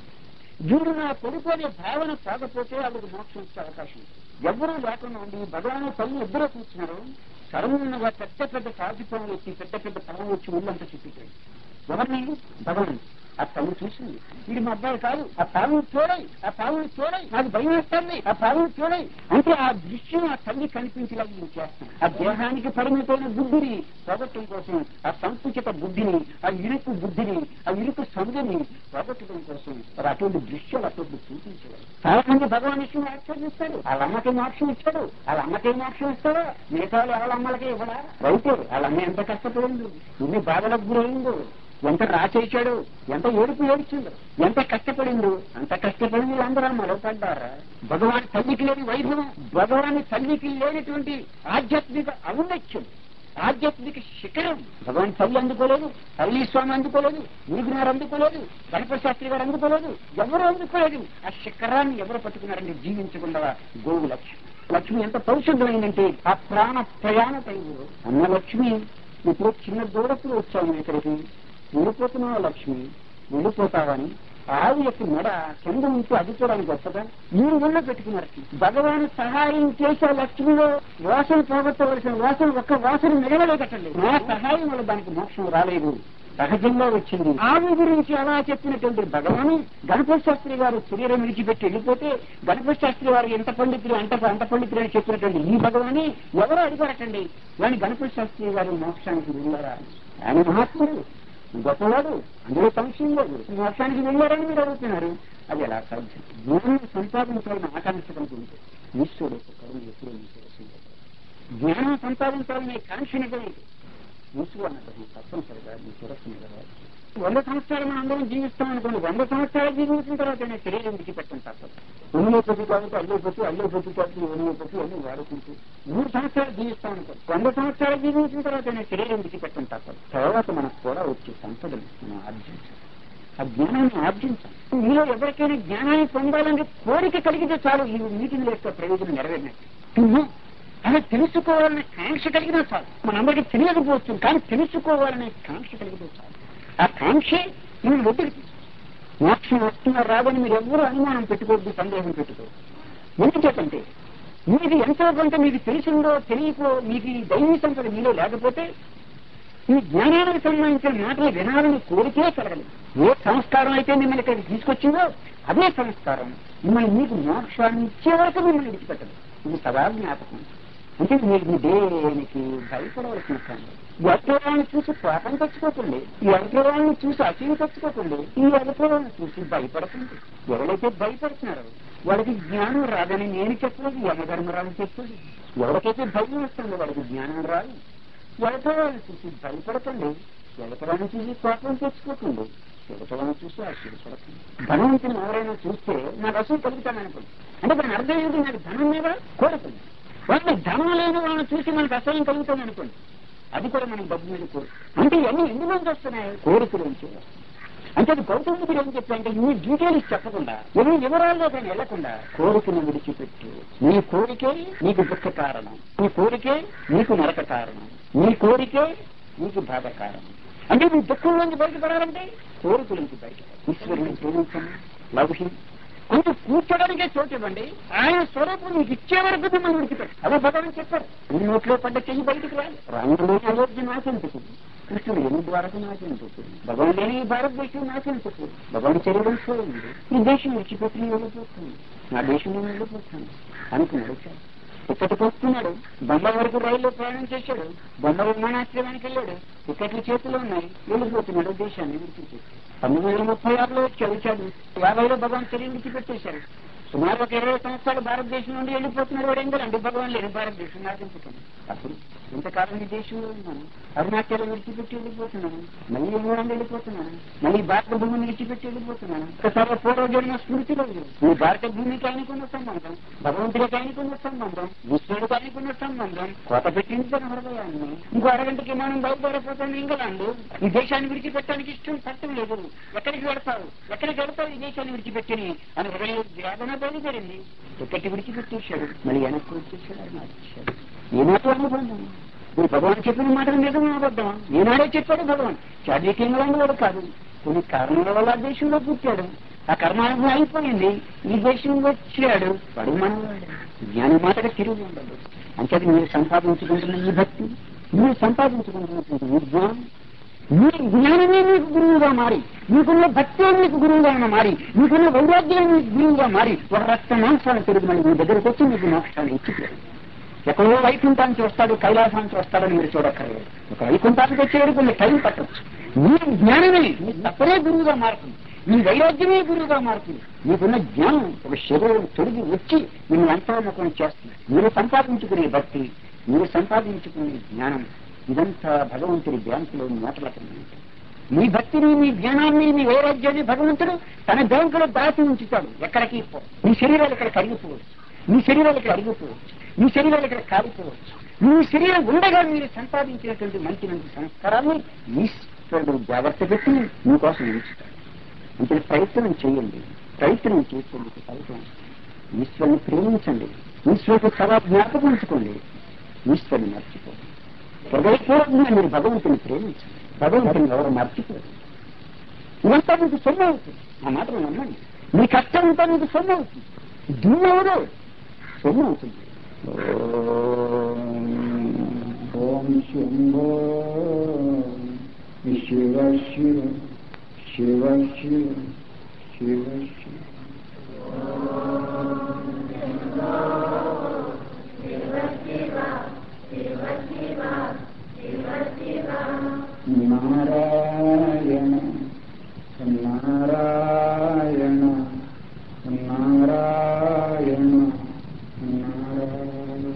వీడు నా కొడుకు అనే భావన కాకపోతే ఆవిడకి మోక్షం ఇచ్చే అవకాశం ఉంది. ఎవ్వరూ లేకుండా ఉండి భగవాన్ తల్లి ఇద్దరు కూర్చున్నారు సడన్గా పెద్ద పెద్ద కాఫీ పనులు వచ్చి పెద్ద పెద్ద పనులు వచ్చి ఊళ్ళంతా చుట్టిపోయాడు ఎవరిని భగవాన్ ఆ తల్లి చూసింది వీడి మా అబ్బాయి కాదు ఆ పావును చూడాయి ఆ పావును చూడాయి నాకు భయం వేస్తుంది ఆ పావును చూడాయి అంటే ఆ దృశ్యం ఆ తల్లి కనిపించేలా నేను చేస్తాను ఆ దేహానికి పరిమితమైన బుద్ధిని పోగొట్టడం కోసం ఆ సంకుచిత బుద్ధిని ఆ ఇరుకు బుద్ధిని ఆ ఇరుకు సంధిని పోగొట్టడం కోసం మరి అటువంటి దృశ్యాలు అటువంటి చూపించేవారు చాలా మంది భగవాన్ విషయం ఆశ్చర్యిస్తాడు వాళ్ళ అమ్మకి మోక్షం ఇచ్చాడు వాళ్ళ అమ్మకి మోక్షం ఇస్తాడా మిగతా వాళ్ళ అమ్మలకి ఇవ్వడా రైతే వాళ్ళ అమ్మ ఎంత కష్టపడింది ఇన్ని బాధలకు గురైందో ఎంత రాచేశాడు ఎంత ఏడుపు ఏడ్చిండు ఎంత కష్టపడిండు అంత కష్టపడింది అందరూ మరొకడ్డారా భగవాన్ తల్లికి లేని వైభవం భగవాన్ తల్లికి లేనటువంటి ఆధ్యాత్మిక ఔన్నత్యం ఆధ్యాత్మిక శిఖరం భగవాన్ తల్లి అందుకోలేదు తల్లి స్వామి అందుకోలేదు గురుగునారు అందుకోలేదు గణపతి శాస్త్రి గారు అందుకోలేదు ఎవరు అందుకోలేదు ఆ శిఖరాన్ని ఎవరు పట్టుకున్నారంటే జీవించకుండా గోవు లక్ష్మి లక్ష్మి ఎంత పౌరుషుద్ధమైందంటే ఆ ప్రాణ ప్రయాణ తైవు అన్న లక్ష్మి ఇప్పుడు చిన్న దూరప్పుడు వచ్చాము ఇక్కడికి వెళ్ళిపోతున్నావు లక్ష్మి వెళ్ళిపోతావని ఆవు యొక్క మెడ కింద ఉంటూ అది చూడడానికి వస్తుందా మీరు ఒళ్ళో పెట్టుకున్నారు భగవాన్ సహాయం చేసే లక్ష్మిలో వాసన పోగొట్టవలసిన వాసన ఒక్క వాసన మిగలలేకట్టండి నా సహాయం వల్ల దానికి మోక్షం రాలేదు సహజంగా వచ్చింది ఆవు గురించి అలా చెప్పినటువంటి భగవాను గణపతి శాస్త్రి గారు శరీరం విడిచిపెట్టి వెళ్ళిపోతే గణపతి శాస్త్రి గారు ఎంత పండితులు అంత అంత పండితులు అని చెప్పినటువంటి ఈ భగవాని ఎవరో అడిగారటండి కానీ గణపతి శాస్త్రి గారు మోక్షానికి వెళ్ళారా ఆయన మహాత్ముడు గొప్పవాడు అందులో సంశయం లేదు మోక్షానికి వెళ్ళారని మీరు అడుగుతున్నారు అది ఎలా సాధ్యం జ్ఞానం సంపాదించాలని ఆకాంక్ష కనుకుంటే ఈశ్వరుడు యొక్క కరుణ ఎప్పుడూ మీకు వస్తుంది. జ్ఞానం సంపాదించాలనే కాంక్ష నిజమైంది ఈశ్వరు అన్నది తప్పనిసరిగా మీ సురక్షణ కదా వంద సంవత్సరాలు మనం అందరం జీవిస్తాం అనుకోండి వంద సంవత్సరాలు జీవించిన తర్వాత నేను శరీరం విడిచిపెట్టడం తప్పదు హోమియోపతి కాబట్టి అల్లోపతి అల్లోపతి కాబట్టి హోమియోపతి అన్ని వాడుకుంటూ మూడు సంవత్సరాలు జీవిస్తాం అనుకో వంద సంవత్సరాలు జీవించిన తర్వాత నేను శరీరం విడిచిపెట్టడం తప్పదు తర్వాత మనకు కూడా వచ్చే సంపదలు మనం ఆర్జించాలి ఆ జ్ఞానాన్ని ఆర్జించాలి మీలో ఎవరికైనా జ్ఞానాన్ని పొందాలని కోరిక కలిగితే చాలు ఈ మీటింగ్ యొక్క ప్రయోజనం నెరవేరినట్టు అలా తెలుసుకోవాలనే కాంక్ష కలిగినా చాలు మనందరికీ తెలియకపోవచ్చు కానీ తెలుసుకోవాలనే కాంక్ష కలిగితే చాలు ఆ కాంక్షే నేను ఒత్తిడి మోక్షం వస్తున్నా రాదని మీరు ఎవ్వరూ అనుమానం పెట్టుకోవద్దు సందేహం పెట్టుకోవద్దు ఎందుచేతంటే మీకు ఎంతో కొంత మీకు తెలిసిందో తెలియకో మీకు ఈ దైవీ సంపద మీలో లేకపోతే ఈ జ్ఞానానికి సంబంధించిన మాటలు వినాలని కోరికే కలగలేదు ఏ సంస్కారం అయితే మిమ్మల్ని ఇక్కడికి తీసుకొచ్చిందో అదే సంస్కారం మిమ్మల్ని మీకు మోక్షాన్ని ఇచ్చే వరకు మిమ్మల్ని విడిచిపెట్టదు ఇది సదా జ్ఞాపకం అంటే మీరు మీ దేనికి భయపడవలసిన పని ఈ అగ్రవాళ్ళని చూసి పాపం తెచ్చుకోకండి ఈ అగ్రవాళ్ళని చూసి అసలు తెచ్చుకోకండి ఈ అగ్రవాళ్ళని చూసి భయపడకండి ఎవరైతే భయపడుతున్నారో వాడికి జ్ఞానం రాదని నేను చెప్పలేదు యమధర్మరాజు చెప్పలేదు ఎవరికైతే భయం వస్తుందో వాడికి జ్ఞానం రాదు ఎలకరాలను చూసి భయపడకండి ఎలకరాలను చూసి కోపం తెచ్చుకోకండి ఎలకరాలను చూసి ఆశ్చర్యపడకండి ధనవంతుని ఎవరైనా చూస్తే నాకు అసలు కలుగుతాననుకోండి అంటే దాని అర్థం ఏంటి నాకు ధనం మీద కోరుకుంది వాళ్ళని ధనం లేని వాళ్ళని చూసి మనకు అసహ్యం కలుగుతుంది అనుకోండి అది కూడా మనకి డబ్బు మీద కోరు అంటే ఇవన్నీ ఎన్ని నుంచి వస్తున్నాయి కోరికలు నుంచి అంటే అది గౌతమ బుద్ధుడు ఏం చెప్పారంటే ఈ డీటెయిల్స్ చెప్పకుండా ఎన్ని వివరాల్లో కానీ వెళ్లకుండా కోరికను విడిచిపెట్టు నీ కోరికే నీకు దుఃఖ కారణం నీ కోరికే నీకు నరక కారణం నీ కోరికే నీకు బాధ కారణం అంటే నీ దుఃఖం నుంచి బయటపడాలంటే కోరికల నుంచి బయట ఈశ్వరుని ప్రేమించండి లౌహి అంటే కూర్చోడానికే చోటు ఇవ్వండి ఆయన స్వరూపం నీకు ఇచ్చే వరకు మిమ్మల్ని విడిచిపెట్టు అదే భగవాన్ చెప్పారు నీ నోట్లో పడ్డ చెయ్యి బయటికి రాదు రాముడు అయోధ్య నాశించుకు కృష్ణుడు ఎన్ని ద్వారకు నాశించుకు భగవాన్ లేని ఈ భారతదేశం నాశించుకు భగవాన్ శరీరం చూడండి ఈ దేశం విడిచిపెట్టి నేను వెళ్ళిపోతుంది నా దేశంలో వెళ్ళిపోతాను అనుకుని వచ్చాడు ఇక్కడికి వస్తున్నాడు బొంబాయి వరకు రైల్లో ప్రయాణం చేశాడు బొంబాయి విమానాశ్రయానికి వెళ్ళాడు టికెట్లు చేతిలో ఉన్నాయి వెళ్ళిపోతున్నాడు దేశాన్ని విడిచిపెట్టి పంతొమ్మిది వందల ముప్పై ఆరులో వచ్చాడు వచ్చాడు యాభైలో భగవాన్ శరీరం విడిచిపెట్టేశారు సుమారు ఒక ఇరవై సంవత్సరాలు భారతదేశం నుండి వెళ్ళిపోతున్నాడు వాడు ఎందుకంటే భగవాన్ లేని భారతదేశం నాశించుతాను అప్పుడు ఇంతకాలం ఈ దేశంలో ఉన్నాను అరుణాచలం విడిచిపెట్టి వెళ్ళిపోతున్నాను మళ్ళీ మూడం వెళ్ళిపోతున్నాను మళ్ళీ భారత భూమిని విడిచిపెట్టి వెళ్ళిపోతున్నాను ఒకసారి పూర్వ జన్మ స్మృతి లేదు ఈ భారత భూమికి ఆయనకున్న సంబంధం భగవంతుడికి ఆయనకున్న సంబంధం విష్ణుడికి ఆయనకున్న సంబంధం కోత పెట్టింది తన హృదయాన్ని ఇంకో అరగంటకి మనం బయలుదేరిపోతాం ఇంగ్లాండ్ ఈ దేశాన్ని విడిచిపెట్టడానికి ఇష్టం పట్టం లేదు ఎక్కడికి వెళ్తావు ఎక్కడికి వెళ్తావు ఈ దేశాన్ని విడిచిపెట్టి అని హృదయ వేదన బయలుదేరింది ఎక్కడికి విడిచిపెట్టేశాడు మళ్ళీ వెనక్కి వచ్చేసాడు ఆయన వచ్చేసాడు ఏనాటి అనుబంధం ఇప్పుడు భగవాన్ చెప్పిన మాటలు నిజం అబద్ధమా ఏనాడే చెప్పాడు భగవాన్ చార్జీకి ఇంగ్లాండ్ వాడు కాదు కొన్ని కారణాల వల్ల ఆ దేశంలో పుట్టాడు ఆ కర్మానుభవం అయిపోయింది ఈ దేశం వచ్చాడు వాడు మనవాడు జ్ఞాని మాటగా తిరిగి ఉండదు అంచేది మీరు సంపాదించుకుంటున్న ఈ భక్తి మీరు సంపాదించుకుంటున్నటువంటి ఈ జ్ఞానం మీ జ్ఞానమే మీకు గురువుగా మారి మీకున్న భక్తే మీకు గురువుగా మారి మీకున్న వైరాగ్యం మీకు గురువుగా మారి ఒక రక్త మాంసాలు తిరిగి మళ్ళీ మీ దగ్గరకు వచ్చి మీకు మోక్షాన్ని ఇచ్చిపోయారు ఎక్కడో వైకుంఠానికి వస్తాడు కైలాసానికి వస్తాడని మీరు చూడక్కర్లేదు ఒక వైకుంఠానికి వచ్చేవాడు కొన్ని టైం పట్టవచ్చు మీ జ్ఞానమే మీ తప్పనే గురువుగా మారుతుంది మీ వైరాగ్యమే గురువుగా మారుతుంది మీకున్న జ్ఞానం ఒక శరీరం తొలగి వచ్చి మిమ్మల్ని అంతర్ముఖం చేస్తుంది మీరు సంపాదించుకునే భక్తి మీరు సంపాదించుకునే జ్ఞానం ఇదంతా భగవంతుడి బ్యాంకులో నోట్ల కింద ఉంటుంది. మీ భక్తిని మీ జ్ఞానాన్ని మీ వైరాగ్యాన్ని భగవంతుడు తన బ్యాంకులో దాచి ఉంచుతాడు ఎక్కడికి పో మీ శరీరాలు ఇక్కడ కరిగిపోవచ్చు మీ శరీరాలు ఇక్కడ అరిగిపోవచ్చు మీ శరీరాలు ఇక్కడ కాలిపోవచ్చు మీ శరీరం ఉండగా మీరు సంపాదించినటువంటి మంచి మంచి సంస్కారాన్ని ఈశ్వరుడు జాగ్రత్త పెట్టి మీకోసం ఉంచుతాడు అంటే ప్రయత్నం చేయండి ప్రయత్నం చేసేందుకు ఫలితం ఈశ్వరుని ప్రేమించండి ఈశ్వరుడు సదా జ్ఞాపకం ఉంచుకోండి ఈశ్వరుని మర్చిపోండి హృదయపూర్వకంగా మీరు భగవంతుని ప్రేమించండి భగవంతుని ఎవరు మర్చిపోరు ఇదంతా మీకు సొమ్ము అవుతుంది ఆ మాటలు నమ్మండి మీ కష్టం అంతా మీకు సొమ్ము అవుతుంది దుమ్ము ఎవరు సొమ్ము అవుతుంది ఓం శంభో శివ శివ శివ శివ శివ శివ నారాయణ నారాయణ నారాయణ నారాయణ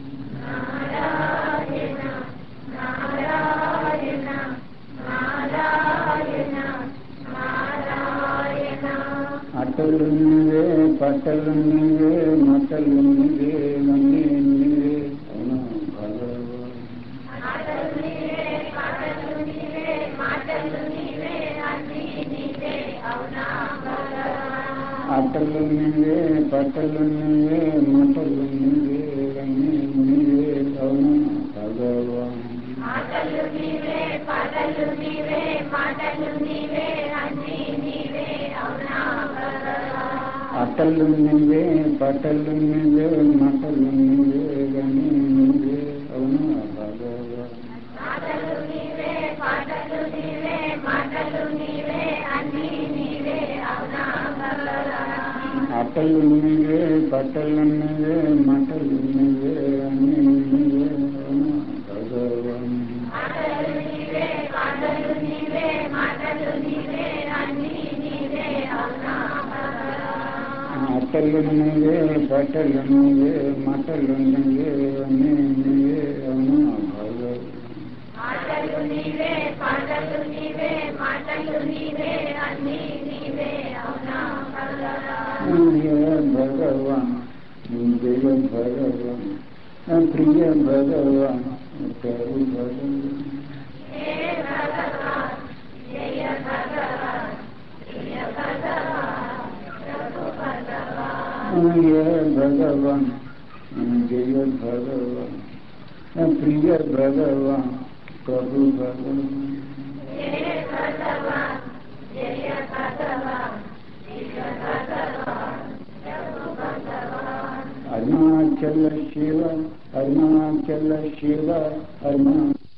అటలు నీవే పట్టలు నీవే మటలు నీవే మన్నీ నీవే అవునా భగవాన్ అటలు నీవే పట్టలు నీవే మటలు నీవే అన్నీ నీవే అవునా భగవాన్ ఆటలు నువ్వే పాటలు నువ్వే మాటలు నువ్వే గని నువ్వే అవునా భగవాన్ ఆటలు నువ్వే పాటలు నువ్వే మాటలు నువ్వే అన్ని నువ్వే అవునా భగవాన్ ఆటలు నువ్వే పాటలు నువ్వే మాటలు నువ్వే అన్ని నువ్వే అవునా భగవాన్ ప్రియ భగవాన్ జయ భగవాన్ ప్రియ భగవాన్ కరు భగవాన్ ప్రియ భగవాన్ జయ భగవాన్ ప్రియ భగవాన్ కరు భగవాన్ అరుణాచల శివ అరుణాచల శివ అరుణా